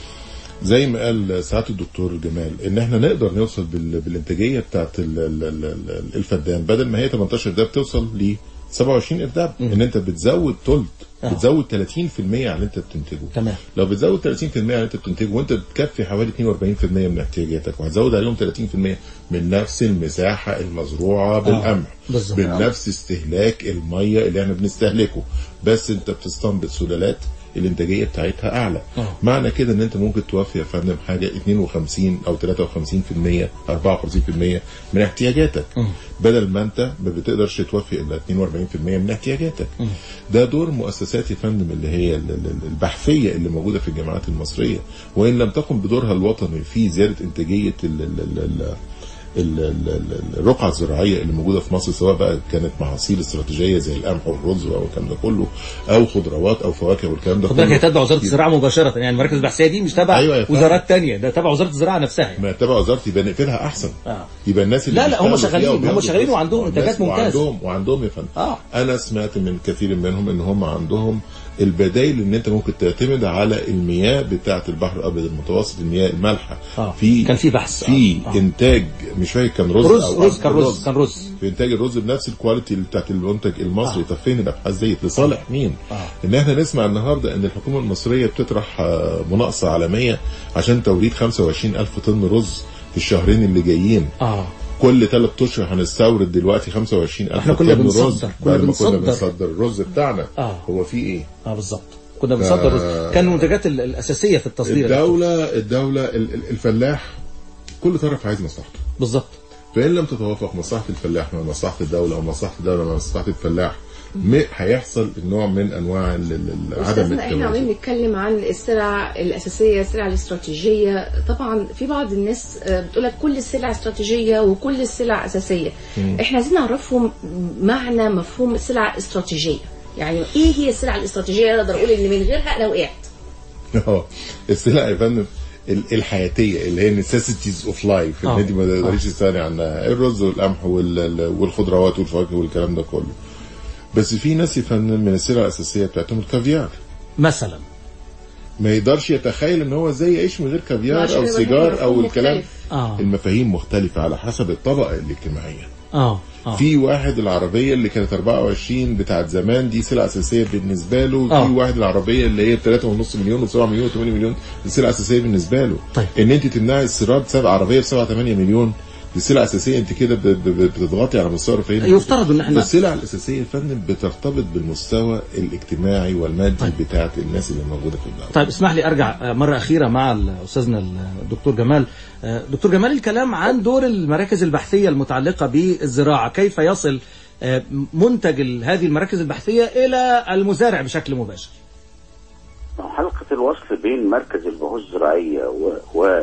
Speaker 5: زي ما قال سعاده الدكتور جمال ان احنا نقدر نوصل بال- بالانتاجيه بتاعت ال- ال- ال- ال- الفدان بدل ما هي 18 ارداب توصل ل 27 ارداب ان انت بتزود ثلث
Speaker 2: آه.
Speaker 5: بتزود 30% على اللي انت بتنتجه
Speaker 2: تمام.
Speaker 5: لو بتزود 30% على اللي انت بتنتجه وانت بتكفي حوالي 42% من احتياجاتك وهتزود عليهم 30% من نفس المساحه المزروعه بالقمح
Speaker 2: بالظبط.
Speaker 5: بنفس استهلاك الميه اللي احنا بنستهلكه بس انت بتستنبط سلالات الانتاجيه بتاعتها اعلى
Speaker 2: آه.
Speaker 5: معنى كده ان انت ممكن توفي يا فندم حاجه 52 او 53% 54% من احتياجاتك بدل ما انت ما بتقدرش توفي الا 42% من احتياجاتك ده دور مؤسسات يا فندم اللي هي ال- ال- البحثيه اللي موجوده في الجامعات المصريه وان لم تقم بدورها الوطني في زياده انتاجيه ال ال ال ال ال- ال- ال- الرقعة الزراعية اللي موجودة في مصر سواء بقى كانت محاصيل استراتيجية زي القمح والرز او الكلام ده كله او خضروات او فواكه والكلام ده
Speaker 2: خد بالك هي
Speaker 5: كله
Speaker 2: تتبع وزاره الزراعه مباشره يعني المراكز البحثيه دي مش تبع
Speaker 5: أيوة يا فندم.
Speaker 2: وزارات تانية ده تبع وزاره الزراعه نفسها يعني.
Speaker 5: ما تبع وزارتي يبقى نقفلها احسن
Speaker 2: آه.
Speaker 5: يبقى الناس اللي
Speaker 2: لا، لا، هم
Speaker 5: بيشتغلوا
Speaker 2: شغالين،
Speaker 5: فيها
Speaker 2: هم
Speaker 5: وبياخدوا
Speaker 2: شغالين
Speaker 5: فلوس.
Speaker 2: وعندهم
Speaker 5: والناس-
Speaker 2: إنتاجات ممتازة.
Speaker 5: وعندهم وعندهم يا فندم
Speaker 2: آه.
Speaker 5: انا سمعت من كثير منهم ان هم عندهم البدائل ان انت ممكن تعتمد على المياه بتاعه البحر الابيض المتوسط المياه المالحه
Speaker 2: آه.
Speaker 5: في
Speaker 2: كان في بحث.
Speaker 5: في
Speaker 2: آه. آه.
Speaker 5: انتاج مش فاكر كان رز
Speaker 2: رز
Speaker 5: او
Speaker 2: رز كان رز كان رز
Speaker 5: في انتاج الرز بنفس الكواليتي بتاعت المنتج المصري
Speaker 2: آه.
Speaker 5: طب فين الابحاث ديت لصالح مين؟
Speaker 2: آه.
Speaker 5: ان احنا نسمع النهارده ان الحكومه المصريه بتطرح آه، مناقصه عالميه عشان توريد 25 الف طن رز في الشهرين اللي جايين
Speaker 2: اه
Speaker 5: كل ثلاث اشهر هنستورد دلوقتي 25 الف
Speaker 2: إحنا كنا
Speaker 5: طن
Speaker 2: بنصدر،
Speaker 5: رز
Speaker 2: كنا
Speaker 5: بعد ما
Speaker 2: بنصدر.
Speaker 5: كنا بنصدر الرز بتاعنا
Speaker 2: آه.
Speaker 5: هو في ايه؟
Speaker 2: اه بالظبط كنا بنصدر رز كان المنتجات ال- الاساسيه في التصدير
Speaker 5: الدوله الدوله ال- ال- الفلاح كل طرف عايز مصلحته
Speaker 2: بالظبط
Speaker 5: فإن لم تتوافق مصلحة الفلاح مع مصلحة الدولة أو مصلحة الدولة مع مصلحة الفلاح م- هيحصل نوع من أنواع ال- ال- ال- عدم
Speaker 3: أستاذنا احنا عمالين
Speaker 5: التوازن
Speaker 3: نتكلم عن السلع الأساسية السلع الاستراتيجية طبعا في بعض الناس آه، بتقول لك كل السلع استراتيجية وكل السلع أساسية احنا عايزين نعرفهم معنى مفهوم السلع الاستراتيجية يعني ايه هي السلع الاستراتيجية اقدر اقول ان من غيرها انا وقعت
Speaker 5: اه السلع يا فندم ال- الحياتيه اللي هي necessities اوف لايف
Speaker 2: آه.
Speaker 5: اللي انت ما تقدريش تستغني عنها الرز والقمح وال- ال- والخضروات والفواكه والكلام ده كله بس في ناس يا فندم من السلع الاساسيه بتاعتهم الكافيار
Speaker 2: مثلا
Speaker 5: ما يقدرش يتخيل ان هو ازاي يعيش من غير كافيار
Speaker 3: عشان
Speaker 5: او
Speaker 3: يبقى
Speaker 5: سيجار او
Speaker 3: مفهوم
Speaker 5: الكلام
Speaker 3: مختلف.
Speaker 2: اه
Speaker 5: المفاهيم مختلفه على حسب الطبقه الاجتماعيه
Speaker 2: اه اه
Speaker 5: في واحد العربيه اللي كانت 24 بتاعت زمان دي سلعه اساسيه بالنسبه له
Speaker 2: آه.
Speaker 5: في واحد العربيه اللي هي 3.5 مليون و7 مليون و8 مليون دي سلعه اساسيه بالنسبه له
Speaker 2: طيب.
Speaker 5: ان انت تمنعي استيراد سبع عربيه ب 7 8 مليون دي سلعه اساسيه انت كده ب- ب- بتضغطي على مستوى الرفاهيه
Speaker 2: يفترض ان احنا
Speaker 5: فالسلع الاساسيه يا فندم بترتبط بالمستوى الاجتماعي والمادي
Speaker 2: طيب.
Speaker 5: بتاعت الناس اللي موجوده في الدوله
Speaker 2: طيب اسمح لي ارجع آه، مره اخيره مع استاذنا الدكتور جمال آه، دكتور جمال الكلام عن دور المراكز البحثيه المتعلقه بالزراعه كيف يصل آه، منتج ال- هذه المراكز البحثيه الى المزارع بشكل مباشر
Speaker 6: حلقة الوصل بين مركز البحوث الزراعية و, و...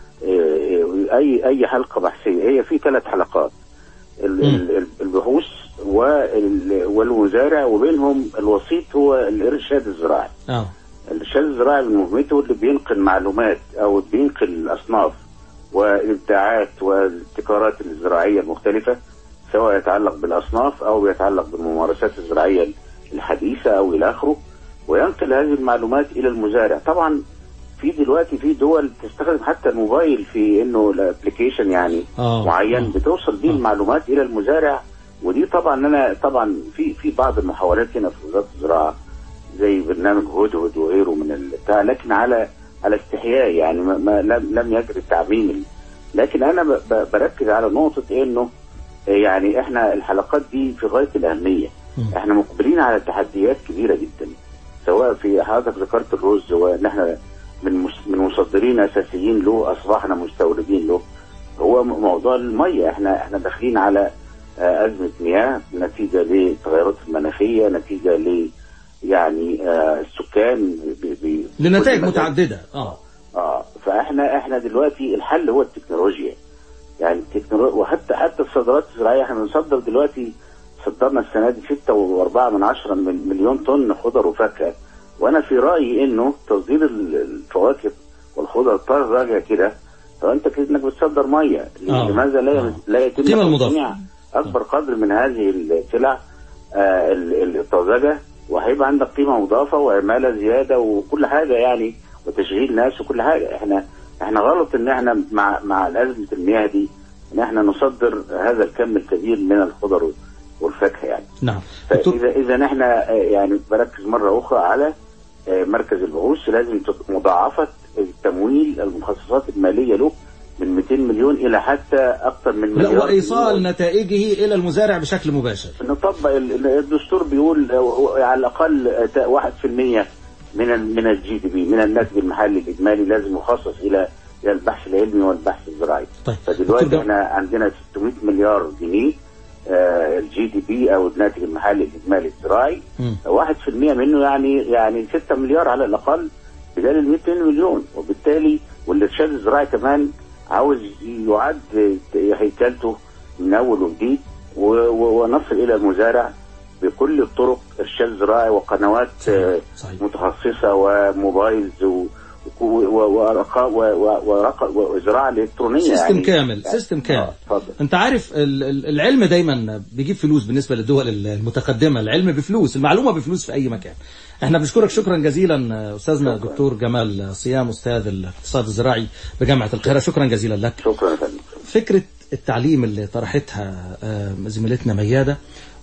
Speaker 6: آه، اي اي حلقة بحثية هي في ثلاث حلقات ال- ال- ال- البحوث وال- والمزارع وبينهم الوسيط هو الارشاد الزراعي
Speaker 2: اه
Speaker 6: الارشاد الزراعي مهمته اللي بينقل معلومات او بينقل الاصناف والابداعات والابتكارات الزراعيه المختلفه سواء يتعلق بالاصناف او يتعلق بالممارسات الزراعيه الحديثه او الى اخره وينقل هذه المعلومات الى المزارع طبعا في دلوقتي في دول تستخدم حتى الموبايل في انه الابلكيشن يعني
Speaker 2: آه.
Speaker 6: معين
Speaker 2: آه.
Speaker 6: بتوصل بيه المعلومات الى المزارع ودي طبعا انا طبعا في في بعض المحاولات هنا في وزاره الزراعه زي برنامج هدهد وغيره من البتاع لكن على على استحياء يعني ما ما لم لم يجري التعميم ال- لكن انا ب- ب- بركز على نقطه انه يعني احنا الحلقات دي في غايه الاهميه احنا مقبلين على تحديات كبيره جدا سواء في حضرتك ذكرت الرز وان احنا من مس- من مصدرين اساسيين له اصبحنا مستوردين له هو م- موضوع الميه احنا احنا داخلين على آه، ازمه مياه نتيجه للتغيرات المناخيه نتيجه ل يعني آه، السكان ب- ب-
Speaker 2: لنتائج
Speaker 6: كل مجال.
Speaker 2: متعدده اه
Speaker 6: اه فاحنا احنا دلوقتي الحل هو التكنولوجيا يعني التكنولوجيا وحتى حتى الصادرات الزراعيه احنا بنصدر دلوقتي صدرنا السنه دي 6.4 من عشرة من مليون طن خضر وفاكهه وانا في رايي انه تصدير ال- الفواكه والخضر طازجه كده فانت كده انك بتصدر ميه
Speaker 2: آه.
Speaker 6: لماذا لا
Speaker 2: آه.
Speaker 6: لا يتم
Speaker 2: القيمة المضافة.
Speaker 6: تصنيع اكبر قدر من هذه السلع آه، ال- ال- الطازجه وهيبقى عندك قيمه مضافه وعماله زياده وكل حاجه يعني وتشغيل ناس وكل حاجه احنا احنا غلط ان احنا مع مع ازمه المياه دي ان احنا نصدر هذا الكم الكبير من الخضر والفاكهه يعني
Speaker 2: نعم دكتور
Speaker 6: فاذا اذا احنا آه، يعني بركز مره اخرى على آه، مركز البحوث لازم تت- مضاعفه التمويل المخصصات الماليه له من 200 مليون الى حتى اكثر من
Speaker 2: لا
Speaker 6: مليار
Speaker 2: وايصال
Speaker 6: جنيه.
Speaker 2: نتائجه الى المزارع بشكل مباشر
Speaker 6: نطبق ال- ال- الدستور بيقول آه، على الاقل آه، تا- 1% من ال- من الجي دي بي من الناتج المحلي الاجمالي لازم يخصص الى الى البحث العلمي والبحث الزراعي
Speaker 2: طيب
Speaker 6: فدلوقتي
Speaker 2: دكتور
Speaker 6: احنا عندنا 600 مليار جنيه الجي دي بي او الناتج المحلي الاجمالي الزراعي
Speaker 2: مم.
Speaker 6: 1% منه يعني يعني 6 مليار على الاقل بدل ال 200 مليون وبالتالي والارشاد الزراعي كمان عاوز يعد هيكلته من اول وجديد و- و- ونصل الى المزارع بكل الطرق ارشاد زراعي وقنوات آه،
Speaker 2: صحيح.
Speaker 6: متخصصه وموبايلز و- و- و- ورقا- و- و- ورقا- وزراعه الكترونيه
Speaker 2: سيستم
Speaker 6: يعني
Speaker 2: كامل سيستم كامل
Speaker 6: آه، اتفضل
Speaker 2: انت عارف ال- ال- العلم دايما بيجيب فلوس بالنسبه للدول المتقدمه العلم بفلوس المعلومه بفلوس في اي مكان احنا بنشكرك شكرا جزيلا استاذنا الدكتور جمال صيام استاذ الاقتصاد الزراعي بجامعه القاهره شكرا جزيلا لك
Speaker 6: شكرا يا فندم
Speaker 2: فكرة التعليم اللي طرحتها آه، زميلتنا ميادة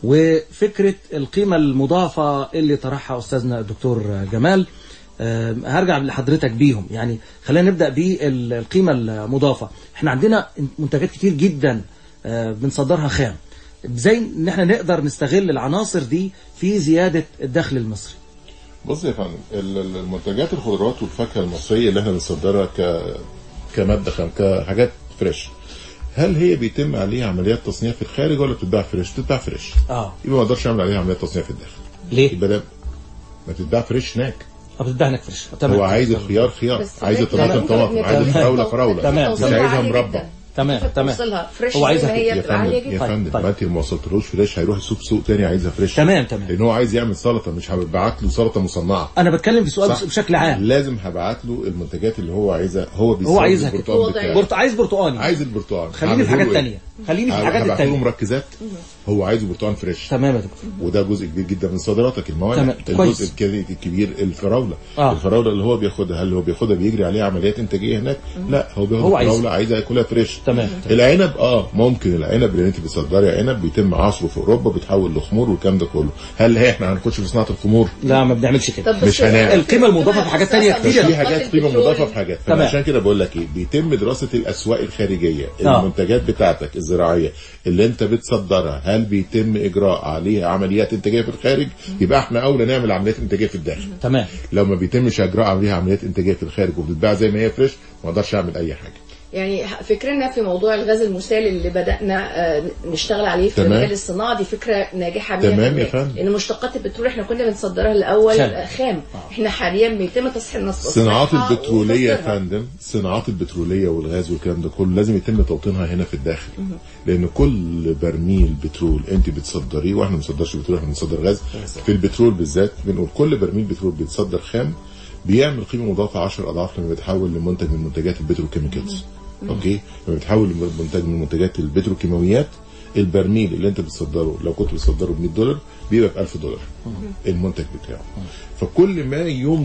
Speaker 2: وفكرة القيمة المضافة اللي طرحها أستاذنا الدكتور جمال آه، هرجع لحضرتك بيهم يعني خلينا نبدأ بالقيمة المضافة احنا عندنا منتجات كتير جدا آه، بنصدرها خام ازاي ان احنا نقدر نستغل العناصر دي في زيادة الدخل المصري
Speaker 5: بص يا فندم ال- ال- المنتجات الخضروات والفاكهه المصريه اللي احنا بنصدرها ك كماده خام كحاجات فريش هل هي بيتم عليها عمليات تصنيع في الخارج ولا بتتباع فريش؟ بتتباع فريش
Speaker 2: اه
Speaker 5: يبقى ما اقدرش اعمل عليها عمليات تصنيع في الداخل
Speaker 2: ليه؟
Speaker 5: يبقى ده ما تتباع فريش هناك
Speaker 2: اه بتتباع هناك فريش
Speaker 5: هو عايز الخيار خيار
Speaker 3: بس
Speaker 5: عايز
Speaker 3: ده-
Speaker 5: الطماطم
Speaker 3: ده-
Speaker 5: طماطم
Speaker 3: ده-
Speaker 5: عايز
Speaker 2: تمام.
Speaker 5: الفراوله فراوله
Speaker 2: تمام.
Speaker 5: مش
Speaker 3: توصيلها
Speaker 5: عايزها
Speaker 3: عالي
Speaker 5: مربى
Speaker 3: جدا.
Speaker 2: تمام
Speaker 3: كيف
Speaker 2: تمام
Speaker 3: توصلها فريش
Speaker 2: هو عايزها
Speaker 3: زي ما هي
Speaker 5: يا
Speaker 3: بتبقى عالية
Speaker 5: فندم يا
Speaker 3: جدا
Speaker 2: طيب،
Speaker 5: فندم
Speaker 2: طيب.
Speaker 5: ما انت ما وصلتلوش فريش هيروح يسوق سوق تاني عايزها فريش
Speaker 2: تمام تمام
Speaker 5: لان هو عايز يعمل سلطه مش هبعت له سلطه مصنعه
Speaker 2: انا بتكلم في سؤال
Speaker 5: صح.
Speaker 2: بشكل عام
Speaker 5: لازم هبعت له المنتجات اللي هو عايزها هو بيستورد
Speaker 2: هو عايزها كده.
Speaker 5: البرتقال
Speaker 3: هو
Speaker 5: بتاعه.
Speaker 2: برت... عايز برتقاني
Speaker 5: عايز البرتقال
Speaker 2: خليني في
Speaker 5: هعمله
Speaker 2: حاجات
Speaker 5: له إيه؟
Speaker 2: تانية خليني في الحاجات
Speaker 5: هبعت له
Speaker 2: التانية
Speaker 5: مركزات هو عايزه برتقال فريش
Speaker 2: تمام يا دكتور
Speaker 5: وده جزء كبير جدا من صادراتك الموانع
Speaker 2: تمام. كويس.
Speaker 5: الجزء الكبير- الكبير الفراوله
Speaker 2: آه.
Speaker 5: الفراوله اللي هو بياخدها هل هو بياخدها بيجري عليها عمليات انتاجيه هناك لا هو بياخد
Speaker 2: هو عايز.
Speaker 5: الفراوله عايزها ياكلها فريش
Speaker 2: تمام.
Speaker 5: العنب اه ممكن العنب اللي انت بتصدري عنب بيتم عصره في اوروبا بيتحول لخمور والكلام ده كله هل احنا هنخش في صناعه الخمور
Speaker 2: لا ما بنعملش كده
Speaker 3: طب بس
Speaker 5: مش هنعمل.
Speaker 2: القيمة المضافة في حاجات تانية
Speaker 3: أساساً
Speaker 2: كتير.
Speaker 5: في
Speaker 3: مشتقات
Speaker 5: حاجات قيمه
Speaker 3: البترول.
Speaker 5: مضافه في حاجات
Speaker 2: تمام.
Speaker 5: فعشان كده بقول لك ايه بيتم دراسه الاسواق الخارجيه
Speaker 2: آه.
Speaker 5: المنتجات بتاعتك الزراعيه اللي انت بتصدرها هل بيتم اجراء عليها عمليات انتاجيه في الخارج يبقى احنا اولى نعمل عمليات انتاجيه في الداخل
Speaker 2: تمام
Speaker 5: لو ما بيتمش اجراء عليها عمليات انتاجيه في الخارج وبتتباع زي ما هي فريش ما اقدرش اعمل اي حاجه
Speaker 3: يعني فكرنا في موضوع الغاز المسال اللي بدأنا آه، نشتغل عليه في
Speaker 5: تمام.
Speaker 3: مجال الصناعة دي فكرة ناجحة 100%
Speaker 5: تمام يا فندم.
Speaker 3: لأن مشتقات البترول احنا كنا بنصدرها الأول
Speaker 2: خام.
Speaker 3: آه، خام احنا حاليا بيتم تصحيح النص
Speaker 5: الصناعات
Speaker 3: تصحيحها
Speaker 5: البتروليه يا
Speaker 3: وتصديرها.
Speaker 5: فندم الصناعات البتروليه والغاز والكلام ده كله لازم يتم توطينها هنا في الداخل لان كل برميل بترول انت بتصدريه واحنا ما بنصدرش بترول احنا بنصدر غاز في البترول بالذات بنقول كل برميل بترول بيتصدر خام بيعمل قيمه مضافه 10 اضعاف لما بيتحول لمنتج من منتجات البتروكيميكالز اوكي لما بيتحول لمنتج من منتجات البتروكيماويات البرميل اللي انت بتصدره لو كنت بتصدره ب 100 دولار بيبقى ب 1000 دولار المنتج بتاعه فكل ما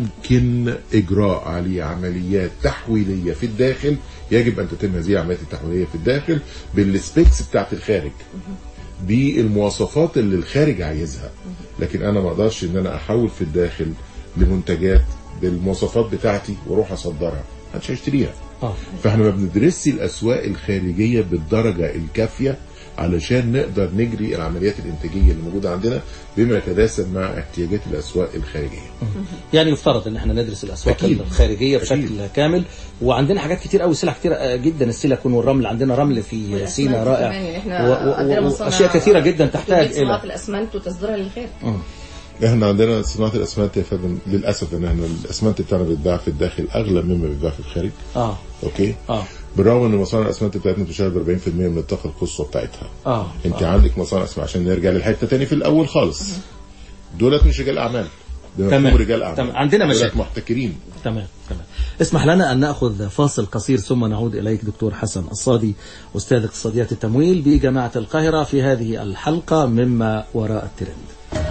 Speaker 5: يمكن اجراء عليه عمليات تحويليه في الداخل يجب ان تتم هذه العمليات التحويليه في الداخل بالسبيكس بتاعت الخارج بالمواصفات اللي الخارج عايزها لكن انا ما اقدرش ان انا احول في الداخل لمنتجات بالمواصفات بتاعتي واروح اصدرها محدش هيشتريها
Speaker 2: اه
Speaker 5: فاحنا ما بندرسش الاسواق الخارجيه بالدرجه الكافيه علشان نقدر نجري العمليات الانتاجيه اللي موجوده عندنا بما يتناسب مع احتياجات الاسواق الخارجيه.
Speaker 2: يعني يفترض ان احنا ندرس الاسواق
Speaker 5: أكيد.
Speaker 2: الخارجيه بشكل
Speaker 5: أكيد.
Speaker 2: كامل وعندنا حاجات كتير قوي سلع كتير آه، جدا السيليكون والرمل عندنا رمل في
Speaker 3: والأسمنت
Speaker 2: سينا رائع
Speaker 3: كمان، يعني احنا
Speaker 2: و- و-
Speaker 3: عندنا
Speaker 2: و-
Speaker 3: مصانع
Speaker 2: واشياء كثيره جدا تحتاج
Speaker 3: توليد صناعه
Speaker 2: الى
Speaker 3: الاسمنت وتصديرها للخارج
Speaker 5: احنا عندنا صناعه الاسمنت يا فندم للاسف ان احنا الاسمنت بتاعنا بيتباع في الداخل اغلى مما بيتباع في الخارج.
Speaker 2: اه
Speaker 5: اوكي؟
Speaker 2: اه
Speaker 5: بالرغم ان مصانع الاسمنت بتاعتنا بتشتغل ب 40% من الطاقه القصوى بتاعتها.
Speaker 2: اه
Speaker 5: انت
Speaker 2: آه.
Speaker 5: عندك مصانع اسمها عشان نرجع للحته تاني في الاول خالص. دولت مش رجال اعمال.
Speaker 2: تمام.
Speaker 5: بمفهوم رجال اعمال.
Speaker 2: تمام. عندنا
Speaker 5: دولت
Speaker 2: مشاكل.
Speaker 5: محتكرين.
Speaker 2: تمام تمام اسمح لنا أن نأخذ فاصل قصير ثم نعود إليك دكتور حسن الصادي أستاذ اقتصاديات التمويل بجامعة القاهرة في هذه الحلقة مما وراء الترند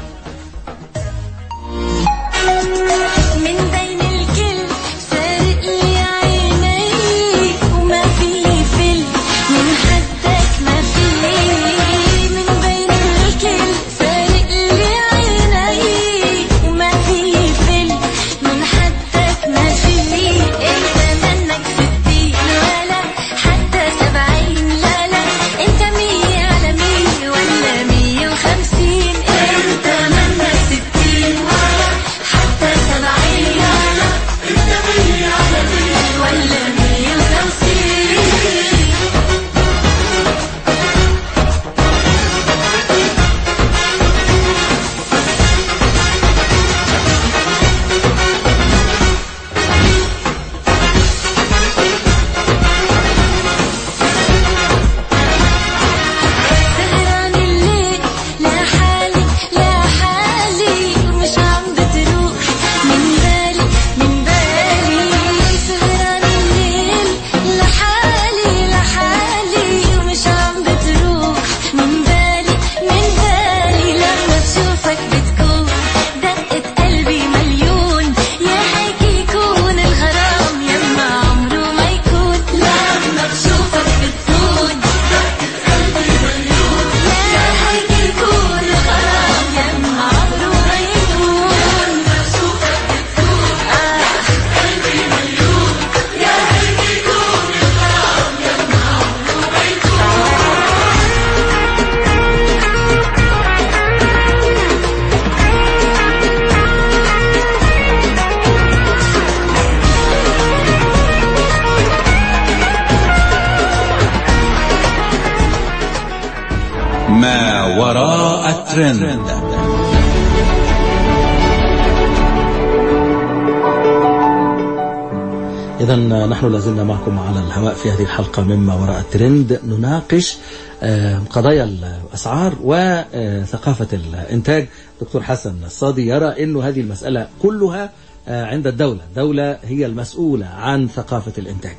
Speaker 7: من بين الكل فارق لي عيني وما في فل من حدك ما في من بين الكل فارق لي عيني وما في فل من حدك ما في انت منك ستين ولا حتى سبعين لا لا انت مية على مية ولا مية وخمسين انت منك ستين ولا حتى سبعين لا لا انت مية على مية ولا مية وخمسين سهران الليل لا حالي لا حالي ومش عم بتروح من بالي من بالي سهران الليل لا حالي لا حالي ومش عم بتروح من بالي من بالي لما بشوفك بتكون دقة قلبي مليون يا هيك يكون الغرام يما عمره ما يكون لما بشوفك بتكون يا هيك يكون الغرام يما عمره ما يكون بشوفك بتكون قلبي مليون يا هيك يكون الغرام يما عمره ما يكون
Speaker 1: ما وراء الترند
Speaker 2: إذا نحن لازلنا معكم على الهواء في هذه الحلقة مما وراء الترند نناقش آه، قضايا الأسعار وثقافة الإنتاج دكتور حسن الصادي يرى أنه هذه المسألة كلها آه، عند الدولة الدولة هي المسؤولة عن ثقافة الإنتاج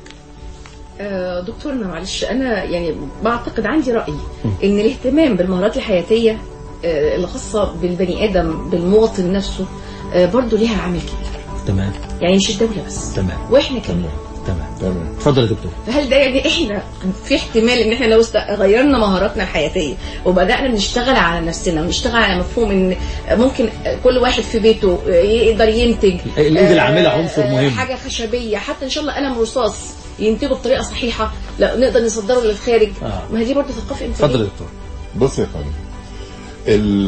Speaker 3: آه، دكتورنا معلش انا يعني بعتقد عندي راي ان الاهتمام بالمهارات الحياتيه آه، الخاصه بالبني ادم بالمواطن نفسه آه، برضه ليها عامل كبير
Speaker 2: تمام
Speaker 3: يعني مش الدوله بس
Speaker 2: تمام
Speaker 3: واحنا كمان
Speaker 2: تمام
Speaker 5: تمام.
Speaker 2: اتفضل يا دكتور
Speaker 3: فهل ده يعني احنا في احتمال ان احنا لو است- غيرنا مهاراتنا الحياتيه وبدانا نشتغل على نفسنا ونشتغل على مفهوم ان ممكن كل واحد في بيته يقدر ينتج
Speaker 2: الإيد
Speaker 3: آه،
Speaker 2: العاملة عنصر
Speaker 3: آه،
Speaker 2: مهم.
Speaker 3: حاجه خشبيه حتى ان شاء الله قلم رصاص ينتجه بطريقه صحيحه لا نقدر نصدره للخارج
Speaker 2: آه.
Speaker 3: ما هي دي برضه ثقافه انتاجيه
Speaker 2: اتفضل يا دكتور
Speaker 5: بص يا فندم ال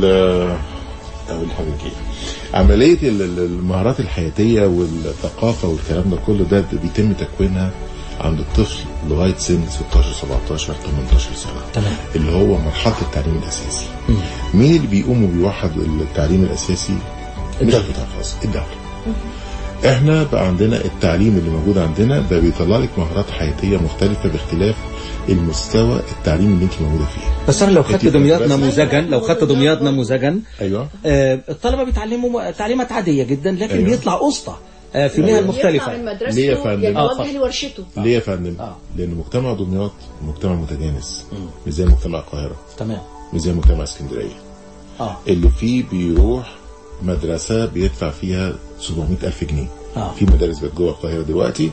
Speaker 5: اقول لحضرتك ايه عمليه ال- ال- المهارات الحياتيه والثقافه والكلام ده كله ده بيتم تكوينها عند الطفل لغايه سن 16 17 18 سنه
Speaker 2: تمام
Speaker 5: اللي هو مرحله التعليم الاساسي مين اللي بيقوم وبيوحد التعليم الاساسي مش
Speaker 2: الدولة.
Speaker 5: القطاع الخاص الدوله احنا بقى عندنا التعليم اللي موجود عندنا بقى بيطلع لك مهارات حياتيه مختلفه باختلاف المستوى التعليم اللي انت موجوده فيه
Speaker 2: بس أنا لو خدت
Speaker 5: أكيد.
Speaker 2: دمياط
Speaker 5: بس-
Speaker 2: نموذجا لو خدت دمياط نموذجا
Speaker 5: ايوه
Speaker 2: آه، الطلبة بيتعلموا تعليمات عادية جدا لكن
Speaker 5: أيوة.
Speaker 2: بيطلع أسطى آه، في
Speaker 5: أيوة.
Speaker 2: مهن
Speaker 3: يطلع
Speaker 2: مختلفة
Speaker 3: من
Speaker 5: ليه يا
Speaker 3: مدرسته
Speaker 5: فندم؟
Speaker 3: يعني
Speaker 2: آه،
Speaker 3: يوجه
Speaker 2: اتفضل.
Speaker 3: لورشته
Speaker 5: ليه يا فندم؟
Speaker 2: آه.
Speaker 5: لأن مجتمع دمياط مجتمع متجانس مش زي مجتمع القاهرة
Speaker 2: تمام
Speaker 5: مش زي مجتمع اسكندرية
Speaker 2: اه
Speaker 5: اللي فيه بيروح مدرسة بيدفع فيها 700 ألف جنيه
Speaker 2: آه.
Speaker 5: في مدارس بقت جوه القاهرة دلوقتي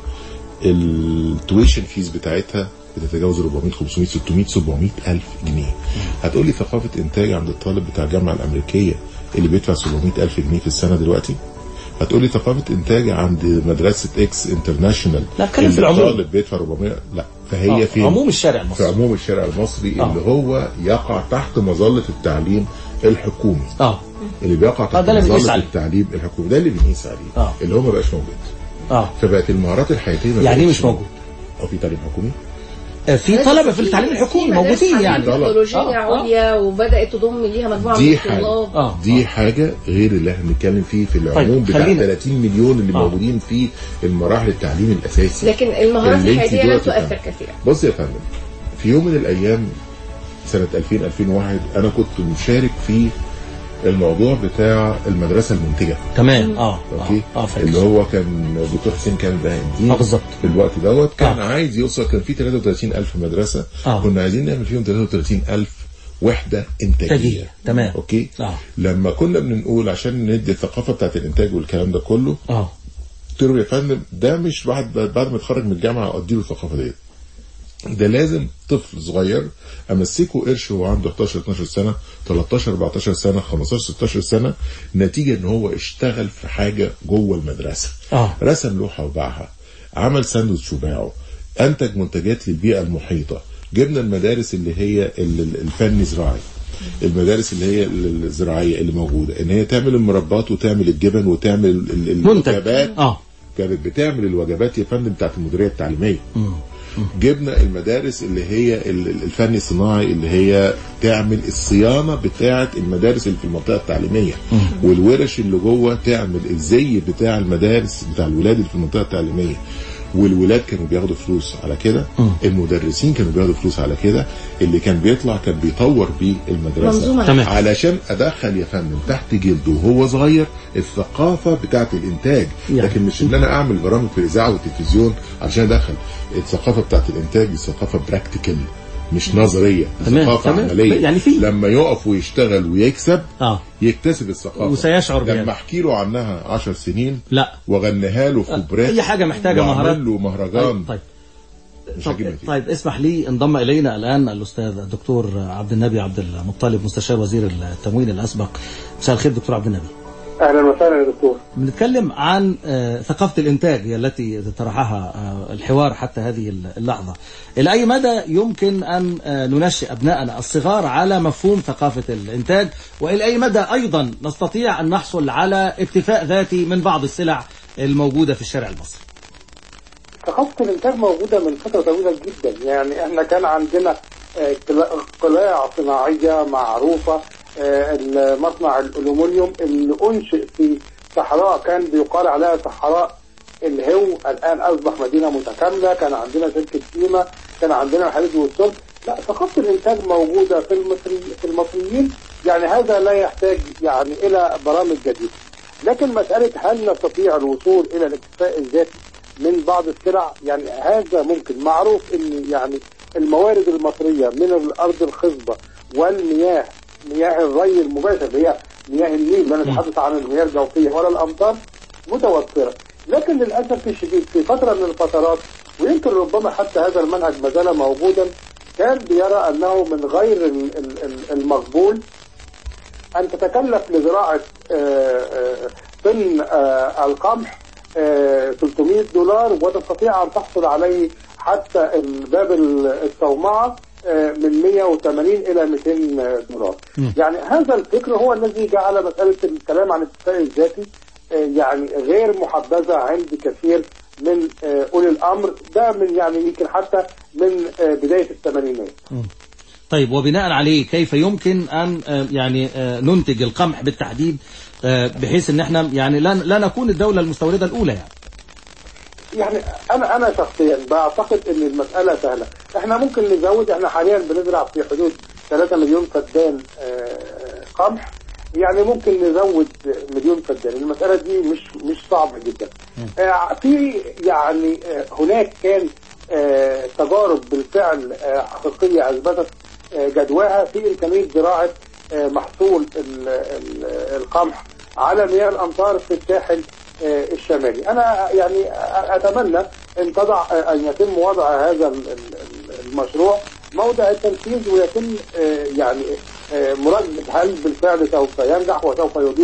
Speaker 5: التويشن فيز بتاعتها بتتجاوز 400 500 600 700 ألف جنيه هتقولي ثقافة إنتاج عند الطالب بتاع الجامعة الأمريكية اللي بيدفع 700 ألف جنيه في السنة دلوقتي هتقولي ثقافه انتاج عند مدرسه اكس انترناشونال
Speaker 2: لا، اتكلم في
Speaker 5: اللي
Speaker 2: العموم.
Speaker 5: الطالب بيدفع 400 لا فهي
Speaker 2: آه،
Speaker 5: فين
Speaker 2: عموم الشارع
Speaker 5: في
Speaker 2: المصري
Speaker 5: عموم الشارع المصري
Speaker 2: آه.
Speaker 5: اللي هو يقع تحت مظله التعليم الحكومي
Speaker 2: اه
Speaker 5: اللي بيقع
Speaker 2: آه،
Speaker 5: تحت
Speaker 2: ده اللي بنقيس
Speaker 5: مظله
Speaker 2: عليه.
Speaker 5: التعليم الحكومي ده اللي بنقيس عليه
Speaker 2: آه.
Speaker 5: اللي هو ما بقاش موجود
Speaker 2: اه
Speaker 5: فبقت المهارات الحياتيه ما
Speaker 2: يعني ايه
Speaker 5: بقتش
Speaker 2: مش موجود
Speaker 5: او في تعليم حكومي
Speaker 2: آه، في طلبه في التعليم الحكومي موجودين يعني
Speaker 5: طلبة.
Speaker 3: تكنولوجيا
Speaker 2: آه، آه.
Speaker 3: عليا وبدات تضم ليها مجموعه من
Speaker 5: دي حاجه
Speaker 3: الطلاب
Speaker 2: اه
Speaker 5: دي حاجه غير اللي احنا بنتكلم فيه في العموم بتاع
Speaker 2: خلينا-
Speaker 5: 30 مليون اللي
Speaker 2: آه.
Speaker 5: موجودين في المراحل التعليم الاساسي
Speaker 3: لكن المهارات
Speaker 5: اللي انت
Speaker 3: الحياتيه لم
Speaker 5: دلوقتي
Speaker 3: تؤثر
Speaker 5: فاهمة.
Speaker 3: كثيرا
Speaker 5: بص يا فندم في يوم من الايام سنه 2000 2001 انا كنت مشارك في الموضوع بتاع المدرسه المنتجه
Speaker 2: تمام اه
Speaker 5: اوكي
Speaker 2: اه, آه فاكر.
Speaker 5: اللي هو كان دكتور حسين كامل بهاء الدين
Speaker 2: آه، بالظبط.
Speaker 5: في الوقت دوت كان
Speaker 2: آه.
Speaker 5: عايز يوصل كان في 33000 مدرسه
Speaker 2: آه.
Speaker 5: كنا عايزين نعمل فيهم 33000 وحده انتاجيه
Speaker 2: إنتاجية، تمام.
Speaker 5: اوكي
Speaker 2: آه.
Speaker 5: لما كنا بنقول عشان ندي الثقافه بتاعت الانتاج والكلام ده كله
Speaker 2: اه
Speaker 5: قلت له يا فندم ده مش بعد بعد ما يتخرج من الجامعه اديله الثقافه ديت ده لازم طفل صغير امسكه قرش وهو عنده 11 12 سنه 13 14 سنه 15 16 سنه نتيجه ان هو اشتغل في حاجه جوه المدرسه
Speaker 2: آه.
Speaker 5: رسم لوحه وباعها عمل ساندوتش وباعه انتج منتجات للبيئه المحيطه جبنا المدارس اللي هي ال- ال- الفن الزراعي المدارس اللي هي ال- الزراعيه اللي موجوده ان هي تعمل المربات وتعمل الجبن وتعمل ال- ال-
Speaker 2: منتج.
Speaker 5: الوجبات
Speaker 2: اه
Speaker 5: كانت بتعمل الوجبات يا فندم بتاعت المديريه التعليميه جبنا المدارس اللي هي ال- ال- الفن الصناعي اللي هي تعمل الصيانه بتاعه المدارس اللي في المنطقه التعليميه والورش اللي جوه تعمل الزي بتاع المدارس بتاع الولاد اللي في المنطقه التعليميه والولاد كانوا بياخدوا فلوس على كده المدرسين كانوا بياخدوا فلوس على كده اللي كان بيطلع كان بيطور بيه المدرسه
Speaker 3: منظومة.
Speaker 2: تمام.
Speaker 5: علشان ادخل يا فندم تحت جلده وهو صغير الثقافه بتاعه الانتاج
Speaker 2: يعني.
Speaker 5: لكن مش ان انا اعمل برامج في الاذاعه والتلفزيون عشان ادخل الثقافه بتاعه الانتاج دي ثقافه براكتيكال مش نظريه دي
Speaker 2: تمام،
Speaker 5: ثقافه
Speaker 2: تمام.
Speaker 5: عمليه
Speaker 2: يعني في-
Speaker 5: لما يقف ويشتغل ويكسب
Speaker 2: اه
Speaker 5: يكتسب الثقافه
Speaker 2: وسيشعر بها.
Speaker 5: لما احكي له عنها 10 سنين
Speaker 2: لا
Speaker 5: واغنيها له في بريك
Speaker 2: اي حاجه محتاجه
Speaker 5: وأعمل
Speaker 2: مهارات
Speaker 5: له مهرجان
Speaker 2: طيب طيب
Speaker 5: مش
Speaker 2: طب,
Speaker 5: هجيب نتيجة.
Speaker 2: طيب اسمح لي انضم الينا الان الاستاذ الدكتور عبد النبي عبد المطلب مستشار وزير التموين الاسبق مساء الخير دكتور عبد النبي
Speaker 8: اهلا وسهلا يا دكتور
Speaker 2: بنتكلم عن آه، ثقافة الإنتاج هي التي طرحها آه، الحوار حتى هذه اللحظة إلى أي مدى يمكن أن آه، ننشئ أبنائنا الصغار على مفهوم ثقافة الإنتاج وإلى أي مدى أيضا نستطيع أن نحصل على اكتفاء ذاتي من بعض السلع الموجودة في الشارع المصري
Speaker 8: ثقافة الإنتاج موجودة من فترة طويلة جدا يعني احنا كان عندنا آه، قلا- قلاع صناعية معروفة آه، المصنع الألومنيوم اللي أنشئ في صحراء كان بيقال عليها صحراء الهو الآن أصبح مدينة متكاملة كان عندنا شركة سيما كان عندنا الحديد والصلب لا ثقافة الإنتاج موجودة في المصري في المصريين يعني هذا لا يحتاج يعني إلى برامج جديدة لكن مسألة هل نستطيع الوصول إلى الاكتفاء الذاتي من بعض السلع يعني هذا ممكن معروف ان يعني الموارد المصرية من الأرض الخصبة والمياه مياه الري المباشر اللي هي مياه النيل لا نتحدث عن المياه الجوفية ولا الأمطار متوفرة لكن للأسف الشديد في فترة من الفترات ويمكن ربما حتى هذا المنهج ما زال موجودا كان بيرى أنه من غير ال- ال- ال- المقبول أن تتكلف لزراعة آه، آه، طن آه، القمح آه، 300 دولار وتستطيع أن تحصل عليه حتى الباب الصومعة آه، من 180 إلى 200 دولار يعني هذا الفكر هو الذي جعل مسألة الكلام عن الاكتفاء الذاتي آه، يعني غير محبذة عند كثير من آه، أولي الأمر ده من يعني يمكن حتى من آه، بداية الثمانينات
Speaker 2: طيب وبناء عليه كيف يمكن أن آه، يعني آه، ننتج القمح بالتحديد آه، بحيث ان احنا يعني لا لا نكون الدولة المستوردة الأولى يعني
Speaker 8: يعني انا انا شخصيا بعتقد ان المساله سهله احنا ممكن نزود احنا حاليا بنزرع في حدود 3 مليون فدان آه، قمح يعني ممكن نزود مليون فدان المساله دي مش مش صعبه جدا آه، في يعني آه، هناك كان آه، تجارب بالفعل آه، حقيقيه اثبتت آه، جدواها في امكانيه زراعه آه، محصول ال- ال- القمح على مياه الامطار في الساحل آه، الشمالي انا يعني اتمنى ان تضع ان يتم وضع هذا ال- ال- المشروع موضع التنفيذ ويتم آه، يعني آه، مراجعه هل بالفعل سوف ينجح وسوف يضيف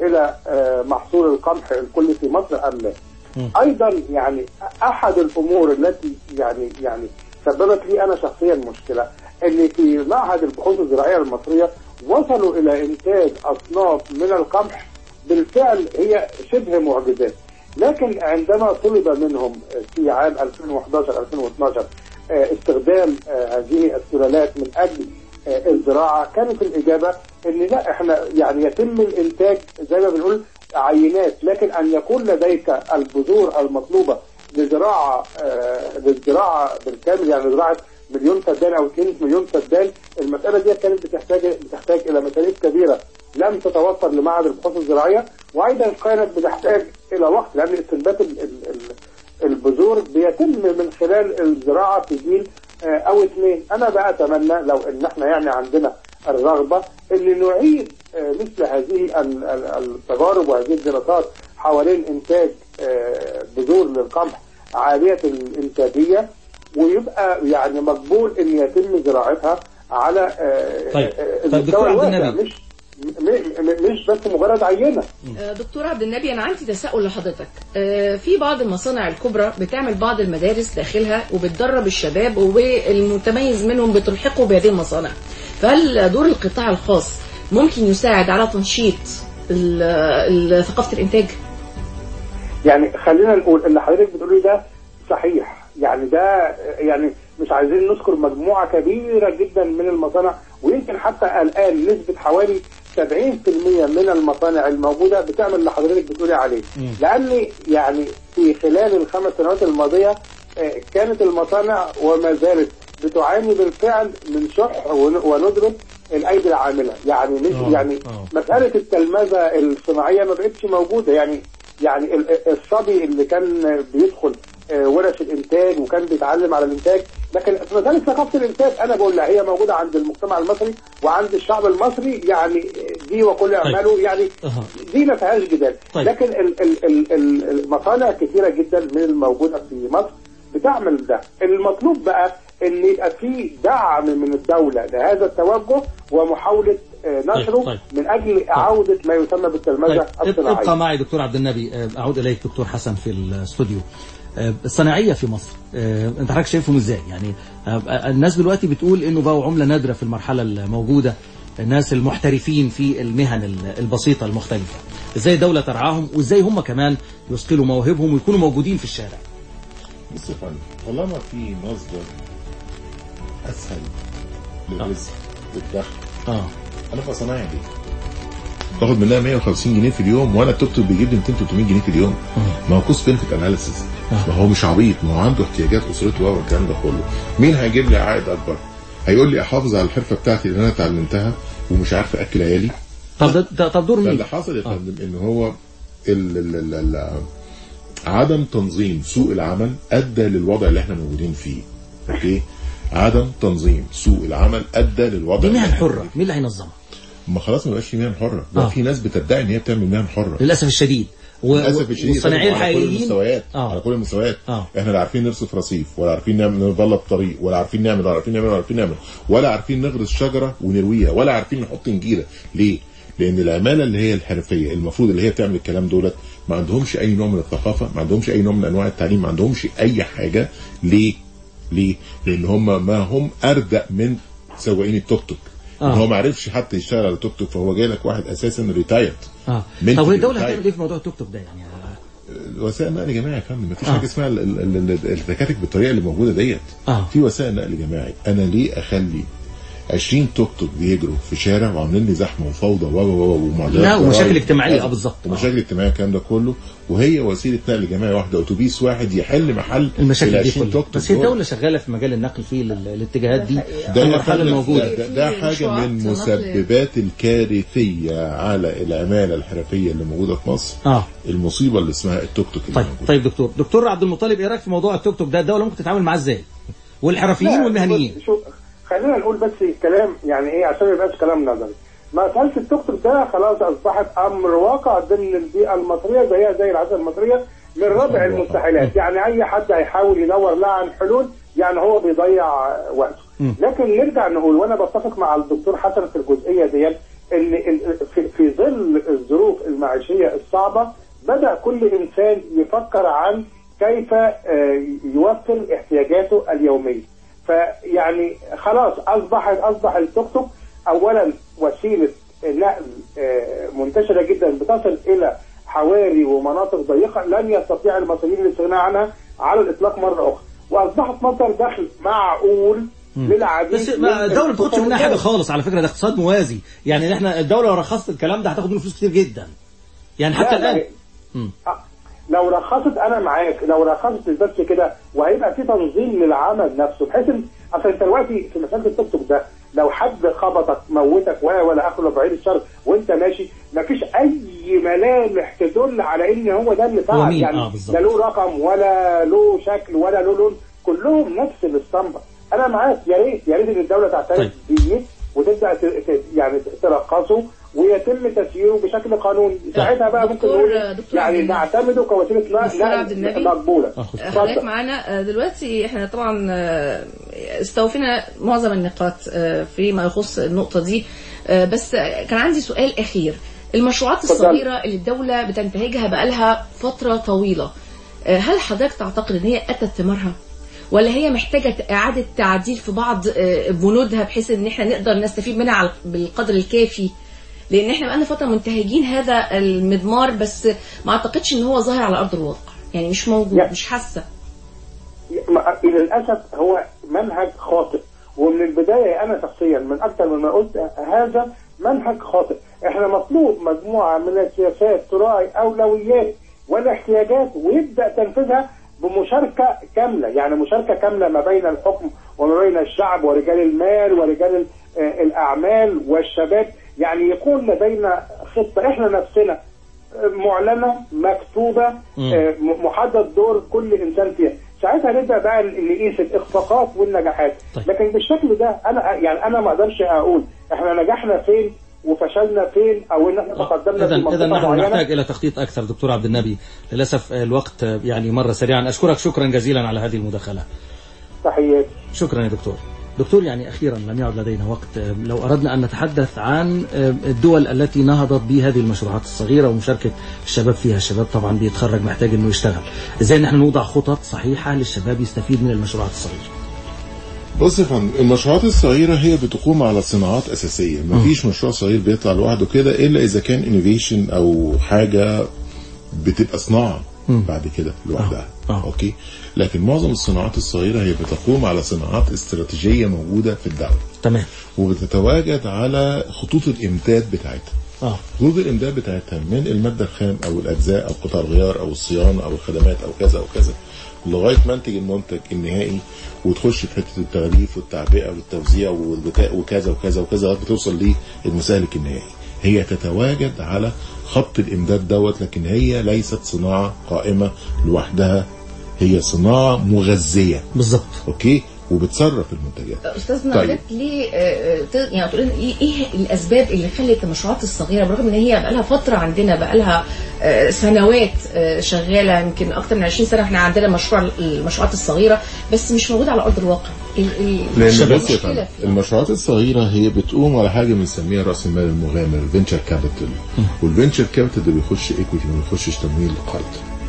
Speaker 8: الى آه، محصول القمح الكلي في مصر ام لا ايضا يعني احد الامور التي يعني يعني سببت لي انا شخصيا مشكله ان في معهد البحوث الزراعيه المصريه وصلوا الى انتاج اصناف من القمح بالفعل هي شبه معجزات لكن عندما طلب منهم في عام 2011 2012 آه، استخدام آه، هذه السلالات من اجل آه، الزراعه كانت الاجابه ان لا احنا يعني يتم الانتاج زي ما بنقول عينات لكن ان يكون لديك البذور المطلوبه لزراعه آه، للزراعه بالكامل يعني زراعه مليون فدان او 2 مليون فدان المساله دي كانت بتحتاج بتحتاج الى مصاريف كبيره لم تتوفر لمعهد البحوث الزراعيه وايضا كانت بتحتاج الى وقت لان استنبات ال- ال- ال- البذور بيتم من خلال الزراعه في جيل آه، او اثنين انا بقى اتمنى لو ان احنا يعني عندنا الرغبه ان نعيد آه، مثل هذه ال- ال- التجارب وهذه الدراسات حوالين انتاج آه، بذور للقمح عاليه الانتاجيه ويبقى يعني مقبول ان يتم زراعتها على آه،
Speaker 2: طيب.
Speaker 8: آه،
Speaker 2: طيب،
Speaker 8: المستوى
Speaker 2: دكتور عبد
Speaker 8: الواسع،
Speaker 2: النبي.
Speaker 8: مش م- م- مش بس مجرد عينه
Speaker 3: آه، دكتور عبد النبي انا عندي تساؤل لحضرتك آه، في بعض المصانع الكبرى بتعمل بعض المدارس داخلها وبتدرب الشباب والمتميز منهم بتلحقه بهذه المصانع فهل دور القطاع الخاص ممكن يساعد على تنشيط ال- ال- ثقافه الانتاج
Speaker 8: يعني خلينا نقول اللي حضرتك بتقولي ده صحيح يعني ده يعني مش عايزين نذكر مجموعه كبيره جدا من المصانع ويمكن حتى الان نسبه حوالي 70% من المصانع الموجوده بتعمل اللي حضرتك بتقولي عليه لان يعني في خلال الخمس سنوات الماضيه آه، كانت المصانع وما زالت بتعاني بالفعل من شح ون- وندره الايدي العامله يعني مش
Speaker 2: آه،
Speaker 8: يعني
Speaker 2: آه.
Speaker 8: مساله التلمذه الصناعيه ما بقتش موجوده يعني يعني ال- ال- الصبي اللي كان بيدخل آه، ورش الانتاج وكان بيتعلم على الانتاج لكن ما زالت ثقافه الانتاج انا بقول لها هي موجوده عند المجتمع المصري وعند الشعب المصري يعني دي وكل اعماله يعني
Speaker 2: أها.
Speaker 8: دي ما فيهاش جدال
Speaker 2: طيب.
Speaker 8: لكن ال- ال- ال- ال- المصانع كثيره جدا من الموجوده في مصر بتعمل ده المطلوب بقى ان يبقى في دعم من الدوله لهذا التوجه ومحاوله آه، نشره
Speaker 2: طيب.
Speaker 8: من اجل عوده ما يسمى بالتلمذه
Speaker 2: طيب
Speaker 8: الصناعيه
Speaker 2: ابقى معي دكتور عبد النبي آه، اعود اليك دكتور حسن في الاستوديو آه، الصناعيه في مصر آه، انت حضرتك شايفهم ازاي يعني آه، الناس دلوقتي بتقول انه بقوا عمله نادره في المرحله الموجوده الناس المحترفين في المهن ال- البسيطه المختلفه ازاي الدوله ترعاهم وازاي هم كمان يثقلوا مواهبهم ويكونوا موجودين في الشارع
Speaker 5: بص يا فندم طالما في مصدر اسهل للرزق والدخل
Speaker 2: اه
Speaker 5: انا في صنايعي ليه؟ باخد منها 150 جنيه في اليوم وانا التوك توك بيجيب لي 200 300 جنيه في اليوم ما هو كوست بنفيت اناليسيس ما هو مش عبيط ما هو عنده احتياجات اسرته والكلام ده كله مين هيجيب لي عائد اكبر؟ هيقول لي احافظ على الحرفه بتاعتي اللي انا اتعلمتها ومش عارف اكل عيالي
Speaker 2: طب ده- ده طب دور مين؟
Speaker 5: فاللي حصل يا فندم ان هو ال ال ال ال عدم تنظيم سوق العمل ادى للوضع اللي احنا موجودين فيه اوكي عدم تنظيم سوق العمل ادى للوضع
Speaker 2: دي
Speaker 5: اللي
Speaker 2: مهن
Speaker 5: احنا
Speaker 2: حره
Speaker 5: موجودين
Speaker 2: مين اللي هينظمها؟
Speaker 5: فيه. ما خلاص ما بقاش في مهن حره ده
Speaker 2: آه.
Speaker 5: في ناس بتدعي ان هي بتعمل مهن حره
Speaker 2: للاسف الشديد و-
Speaker 5: للاسف الشديد
Speaker 2: والصناعيه
Speaker 5: على كل
Speaker 2: الحقيقيين
Speaker 5: المستويات
Speaker 2: آه.
Speaker 5: على كل المستويات
Speaker 2: آه.
Speaker 5: احنا لا عارفين نرصف رصيف ولا عارفين نعمل نضلب طريق ولا عارفين نعمل ولا عارفين نعمل ولا عارفين نعمل ولا عارفين نغرس شجره ونرويها ولا عارفين نحط نجيله ليه؟ لان العماله اللي هي الحرفيه المفروض اللي هي بتعمل الكلام دولت ما عندهمش اي نوع من الثقافه ما عندهمش اي نوع من انواع التعليم ما عندهمش اي حاجه ليه؟ ليه؟ لان هم ما هم اردأ من سواقين التوك توك
Speaker 2: آه.
Speaker 5: آه. هو ما عرفش حتى يشتغل على توك توك فهو جاي لك واحد اساسا ريتايرد
Speaker 2: اه
Speaker 5: من
Speaker 2: طب
Speaker 5: في
Speaker 2: وهي الدوله
Speaker 5: الريتاير.
Speaker 2: هتعمل ايه في موضوع التوك توك ده يعني
Speaker 5: وسائل نقل جماعي يا فندم مفيش
Speaker 2: آه.
Speaker 5: حاجه اسمها ال- ال- ال- ال- التكاتك بالطريقه اللي موجوده ديت
Speaker 2: آه.
Speaker 5: في وسائل نقل جماعي انا ليه اخلي 20 توك توك بيجروا في شارع وعاملين لي زحمه وفوضى و و و ومعضلات
Speaker 2: لا، ومشاكل
Speaker 5: ضرايب.
Speaker 2: اجتماعية، آه، بالظبط.
Speaker 5: ومشاكل اجتماعيه الكلام ده كله وهي وسيله نقل جماعي واحده اتوبيس واحد يحل محل
Speaker 2: المشاكل
Speaker 5: ال
Speaker 2: دي
Speaker 5: 20
Speaker 2: كلها
Speaker 5: توك توك
Speaker 2: بس هي
Speaker 5: دول.
Speaker 2: الدوله شغاله في مجال النقل في ال- الاتجاهات دي في
Speaker 5: ده
Speaker 2: المرحله
Speaker 5: ده-
Speaker 2: الموجوده
Speaker 5: ده, ده
Speaker 3: في
Speaker 5: حاجه
Speaker 3: مشروعات
Speaker 5: من
Speaker 3: نقل.
Speaker 5: مسببات الكارثيه على العماله الحرفيه اللي موجوده في مصر
Speaker 2: اه
Speaker 5: المصيبه اللي اسمها التوك توك اللي
Speaker 2: طيب
Speaker 5: موجودة.
Speaker 2: طيب دكتور دكتور عبد المطلب ايه رايك في موضوع التوك توك ده الدوله ممكن تتعامل معاه ازاي والحرفيين
Speaker 8: لا،
Speaker 2: والمهنيين
Speaker 8: بص، شوف خلينا نقول بس كلام يعني ايه عشان ما يبقاش كلام نظري مسألة التوك توك ده خلاص أصبحت أمر واقع ضمن البيئة المصرية زيها زي العادة المصرية من ربع المستحيلات يعني أي حد هيحاول يدور لها عن حلول يعني هو بيضيع وقته لكن نرجع نقول وأنا بتفق مع الدكتور حسن في الجزئية دي ان ال- في- في ظل الظروف المعيشية الصعبة بدأ كل إنسان يفكر عن كيف آه، يوفر احتياجاته اليومية فيعني خلاص أصبح أصبح التوك توك أولا وسيلة نقل آه، منتشرة جدا بتصل إلى حواري ومناطق ضيقة لن يستطيع المصريين الاستغناء عنها على الإطلاق مرة أخرى وأصبحت مصدر دخل معقول للعديد
Speaker 2: بس
Speaker 8: من
Speaker 2: ما الدوله ما بتاخدش منها حاجه
Speaker 8: المستهلكات.
Speaker 2: خالص على فكره ده اقتصاد موازي يعني احنا الدوله لو رخصت الكلام ده هتاخد منه فلوس كتير جدا يعني حتى
Speaker 8: لا، لا،
Speaker 2: الان مم.
Speaker 8: آه، لو رخصت انا معاك لو رخصت مش بس كده وهيبقى في تنظيم للعمل نفسه بحيث ان اصل انت دلوقتي في مساله التوك توك ده لو حد خبطك موتك ولا ولا اخره بعيد الشر وانت ماشي مفيش اي ملامح تدل على ان هو ده اللي
Speaker 2: هو
Speaker 8: فعل
Speaker 2: مين؟
Speaker 8: يعني
Speaker 2: آه، بالظبط.
Speaker 8: لا له رقم ولا له شكل ولا له لون كلهم نفس الاسطمبه انا معاك يا ريت يا ريت ان الدوله تعترف
Speaker 2: طيب.
Speaker 8: بيه وتبدا ت- ت- يعني ترقصه ويتم تسييره بشكل قانوني ساعتها بقى ممكن
Speaker 3: دكتور-
Speaker 8: نقول
Speaker 3: دكتور
Speaker 8: يعني
Speaker 3: عبد النبي.
Speaker 8: نعتمده كوسيله
Speaker 3: دكتور عبد
Speaker 8: نقل
Speaker 3: النبي.
Speaker 8: مقبوله
Speaker 2: آه، خد.
Speaker 3: حضرتك
Speaker 8: اتفضل.
Speaker 3: معانا آه، دلوقتي احنا طبعا آه، استوفينا معظم النقاط آه، فيما يخص النقطة دي آه، بس آه، كان عندي سؤال أخير المشروعات
Speaker 8: اتفضل.
Speaker 3: الصغيرة اللي الدولة بتنتهجها بقالها فترة طويلة آه، هل حضرتك تعتقد ان هي أتت ثمارها؟ ولا هي محتاجة إعادة تعديل في بعض آه، بنودها بحيث ان احنا نقدر نستفيد منها على- بالقدر الكافي لان احنا بقالنا فتره منتهجين هذا المضمار بس ما اعتقدش ان هو ظاهر على ارض الواقع يعني مش موجود
Speaker 8: لا.
Speaker 3: مش حاسه
Speaker 8: ما- للاسف هو منهج خاطئ ومن البدايه انا شخصيا من اكثر من ما قلت هذا منهج خاطئ احنا مطلوب مجموعه من السياسات تراعي اولويات والاحتياجات ويبدا تنفيذها بمشاركه كامله يعني مشاركه كامله ما بين الحكم وما بين الشعب ورجال المال ورجال ال- آه، الاعمال والشباب يعني يكون لدينا خطه احنا نفسنا معلنه مكتوبه
Speaker 2: مم.
Speaker 8: آه، م- محدد دور كل انسان فيها ساعتها نبدا بقى نقيس الاخفاقات والنجاحات
Speaker 2: طيب.
Speaker 8: لكن بالشكل ده انا يعني انا ما اقدرش اقول احنا نجحنا فين وفشلنا فين او ان احنا تقدمنا
Speaker 2: اذا
Speaker 8: في
Speaker 2: اذا
Speaker 8: منطقه
Speaker 2: نحن
Speaker 8: معينه
Speaker 2: نحتاج الى تخطيط اكثر دكتور عبد النبي للاسف آه، الوقت آه، يعني مر سريعا اشكرك شكرا جزيلا على هذه المداخله
Speaker 8: تحياتي
Speaker 2: شكرا يا دكتور دكتور يعني أخيرا لم يعد لدينا وقت آه، لو أردنا أن نتحدث عن آه، الدول التي نهضت بهذه المشروعات الصغيرة ومشاركة الشباب فيها الشباب طبعا بيتخرج محتاج أنه يشتغل إزاي نحن نوضع خطط صحيحة للشباب يستفيد من المشروعات الصغيرة
Speaker 5: بص يا فندم المشروعات الصغيره هي بتقوم على صناعات اساسيه مفيش مشروع صغير بيطلع لوحده كده الا اذا كان انوفيشن او حاجه بتبقى صناعه بعد كده لوحدها
Speaker 2: آه. آه.
Speaker 5: اوكي لكن معظم الصناعات الصغيره هي بتقوم على صناعات استراتيجيه موجوده في الدوله
Speaker 2: تمام
Speaker 5: وبتتواجد على خطوط الامداد بتاعتها
Speaker 2: آه.
Speaker 5: خطوط الامداد بتاعتها من الماده الخام او الاجزاء او قطع الغيار او الصيانه او الخدمات او كذا او كذا لغايه منتج المنتج النهائي وتخش في حته التغليف والتعبئه والتوزيع والبتاع وكذا وكذا وكذا لغايه ما توصل للمستهلك النهائي هي تتواجد على خط الامداد دوت لكن هي ليست صناعه قائمه لوحدها هي صناعه مغذيه
Speaker 2: بالضبط
Speaker 5: اوكي وبتصرف المنتجات
Speaker 3: استاذنا
Speaker 5: طيب.
Speaker 3: طيب. ليه آه، آه، ت- يعني تقول لنا ايه إيه الاسباب اللي خلت المشروعات الصغيره برغم ان هي بقى لها فتره عندنا بقى لها آه، سنوات آه، شغاله يمكن اكتر من 20 سنه احنا عندنا مشروع المشروعات الصغيره بس مش موجوده على ارض الواقع ال- ال-
Speaker 5: لان
Speaker 3: الشباب
Speaker 5: بص يا
Speaker 3: مشكلة
Speaker 5: فندم
Speaker 3: فيها.
Speaker 5: المشروعات الصغيره هي بتقوم على حاجه بنسميها راس المال المغامر الفينشر كابيتال والفينشر كابيتال ده بيخش ايكويتي ما بيخشش تمويل قرض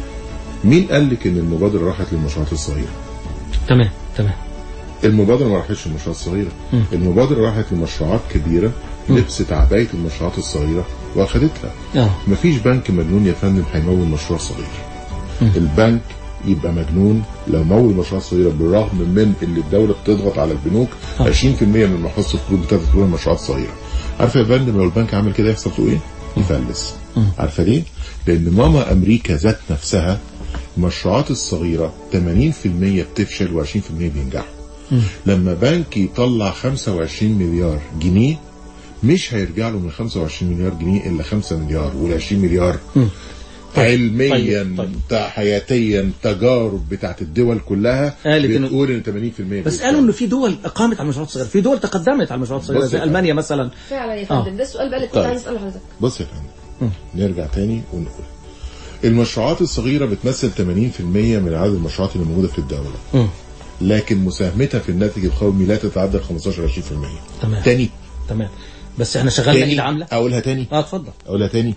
Speaker 5: مين قال لك ان المبادره راحت للمشروعات الصغيره
Speaker 2: تمام تمام
Speaker 5: المبادره ما راحتش للمشروعات الصغيره المبادره راحت لمشروعات كبيره لبست عبايه المشروعات الصغيره واخدتها
Speaker 2: آه.
Speaker 5: مفيش بنك مجنون يا فندم هيمول مشروع صغير البنك يبقى مجنون لو مول مشروعات صغيره بالرغم من اللي الدوله بتضغط على البنوك 20% من محفظه القروض بتاعت تروح المشروعات الصغيره عارفه يا فندم لو البنك عمل كده يحصل فيه ايه؟ يفلس عارفه ليه؟ لان ماما امريكا ذات نفسها المشروعات الصغيره 80% بتفشل و20% بينجحوا لما بنك يطلع 25 مليار جنيه مش هيرجع له من 25 مليار جنيه الا 5 مليار وال 20 مليار علميا
Speaker 2: طيب، طيب.
Speaker 5: تا- حياتيا تجارب بتاعت الدول كلها
Speaker 2: قالت إنه-
Speaker 5: بتقول ان 80%
Speaker 2: بس قالوا انه في دول قامت على المشروعات الصغيره في دول تقدمت على المشروعات الصغيره
Speaker 5: بص
Speaker 2: زي
Speaker 5: يا
Speaker 2: المانيا مثلا
Speaker 3: فعلا يا
Speaker 2: آه.
Speaker 3: فندم ده السؤال بقى اللي كنت
Speaker 5: طيب.
Speaker 3: عايز اساله لحضرتك
Speaker 5: بص يا فندم نرجع تاني ونقول المشروعات الصغيره بتمثل 80% من عدد المشروعات اللي موجوده في الدوله
Speaker 2: مم.
Speaker 5: لكن مساهمتها في الناتج القومي لا تتعدى 15 20%
Speaker 2: تمام.
Speaker 5: تاني
Speaker 2: تمام بس احنا شغالنا ايه
Speaker 5: تاني
Speaker 2: العامله
Speaker 5: اقولها تاني
Speaker 2: اه اتفضل
Speaker 5: اقولها تاني
Speaker 2: آه.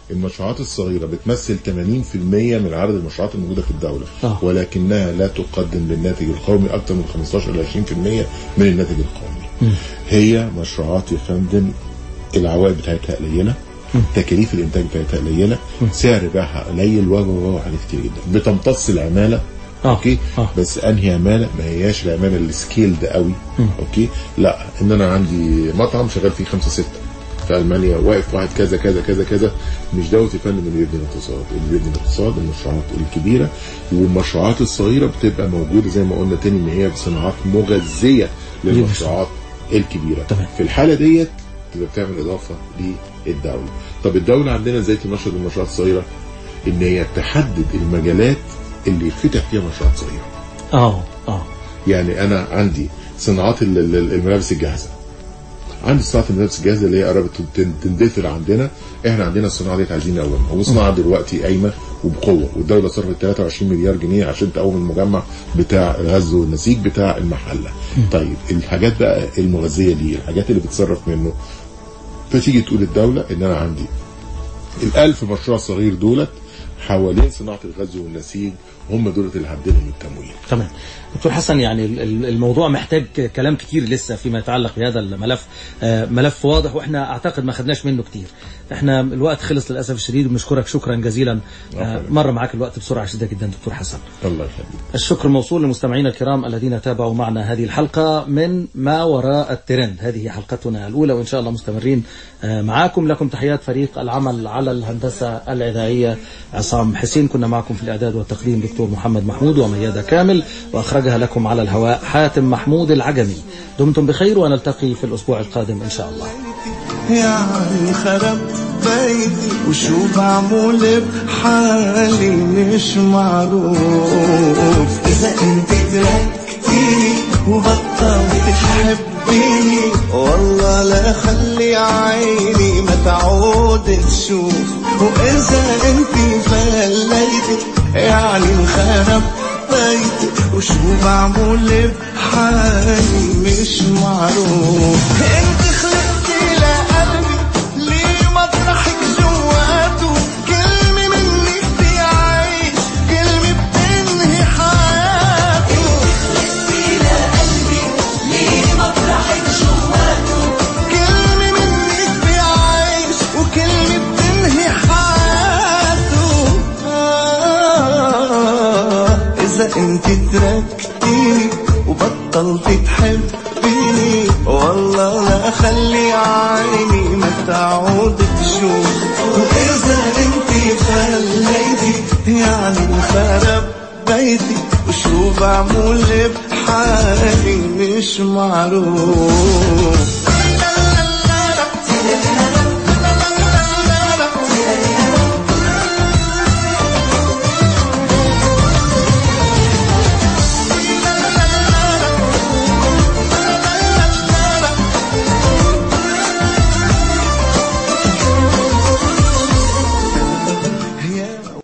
Speaker 5: المشروعات الصغيرة بتمثل 80% من عدد المشروعات الموجودة في الدولة
Speaker 2: آه.
Speaker 5: ولكنها لا تقدم للناتج القومي أكثر من 15 إلى 20% من الناتج القومي هي مشروعات يا فندم العوائد بتاعتها قليلة تكاليف الانتاج بتاعتها قليله سعر بيعها قليل و و و حاجات كتير جدا بتمتص العماله
Speaker 2: آه.
Speaker 5: اوكي
Speaker 2: آه.
Speaker 5: بس انهي عماله ما هياش العماله السكيل ده قوي اوكي لا ان انا عندي مطعم شغال فيه خمسه سته في المانيا واقف واحد كذا كذا كذا كذا مش دوت يا فندم اللي بيبني الاقتصاد اللي بيبني الاقتصاد المشروعات الكبيره والمشروعات الصغيره بتبقى موجوده زي ما قلنا تاني ان هي صناعات مغذيه للمشروعات الكبيره
Speaker 2: تمام.
Speaker 5: في الحاله ديت تبقى بتعمل اضافه للدوله طب الدوله عندنا ازاي تنشط المشروعات الصغيره ان هي تحدد المجالات اللي يفتح فيها مشروعات صغيره
Speaker 2: اه اه
Speaker 5: يعني انا عندي صناعات ال- ال- الملابس الجاهزه عندي صناعه الملابس الجاهزه اللي هي قربت تن- تندثر عندنا احنا عندنا الصناعه دي عايزين نقومها والصناعه دلوقتي قايمه وبقوه والدوله صرفت 23 مليار جنيه عشان تقوم المجمع بتاع الغزل والنسيج بتاع المحله طيب الحاجات بقى المغذيه دي الحاجات اللي بتصرف منه فتيجي تقول الدوله ان انا عندي الألف مشروع صغير دولت حوالين صناعه الغزل والنسيج هم دولت اللي هديلهم التمويل
Speaker 2: تمام دكتور حسن يعني ال- ال- الموضوع محتاج كلام كتير لسه فيما يتعلق بهذا الملف آه، ملف واضح واحنا اعتقد ما خدناش منه كتير احنا الوقت خلص للاسف الشديد وبنشكرك شكرا جزيلا آه، مر معاك الوقت بسرعه شديده جدا دكتور حسن
Speaker 5: الله يخليك
Speaker 2: الشكر موصول لمستمعينا الكرام الذين تابعوا معنا هذه الحلقة من ما وراء الترند هذه حلقتنا الأولى وإن شاء الله مستمرين آه، معاكم لكم تحيات فريق العمل على الهندسة الإذاعية عصام حسين كنا معكم في الإعداد والتقديم دكتور محمد محمود وميادة كامل وأخرجها لكم على الهواء حاتم محمود العجمي دمتم بخير ونلتقي في الأسبوع القادم إن شاء الله
Speaker 9: يعني خرب بيتي وشو بعمل بحالي مش معروف إذا أنت تركتيني وبطلت تحبيني والله لا خلي عيني ما تعود تشوف وإذا أنت فليتي يعني انخرب بيتي وشو بعمل بحالي مش معروف انت خلقتي لقلبي ليه مطرحك جواته كلمة منك بيعيش كلمة بتنهي حياته خلقتي لقلبي ليه مطرحك جواته كلمة منك بيعيش وكلمة بتنهي حياته آه إذا أنت تركتيني وبطلت تحبيني والله لا خلي عيني ما تعود تشوف وإذا أنت خليتي يعني انخرب بيتي وشو بعمل بحالي مش معروف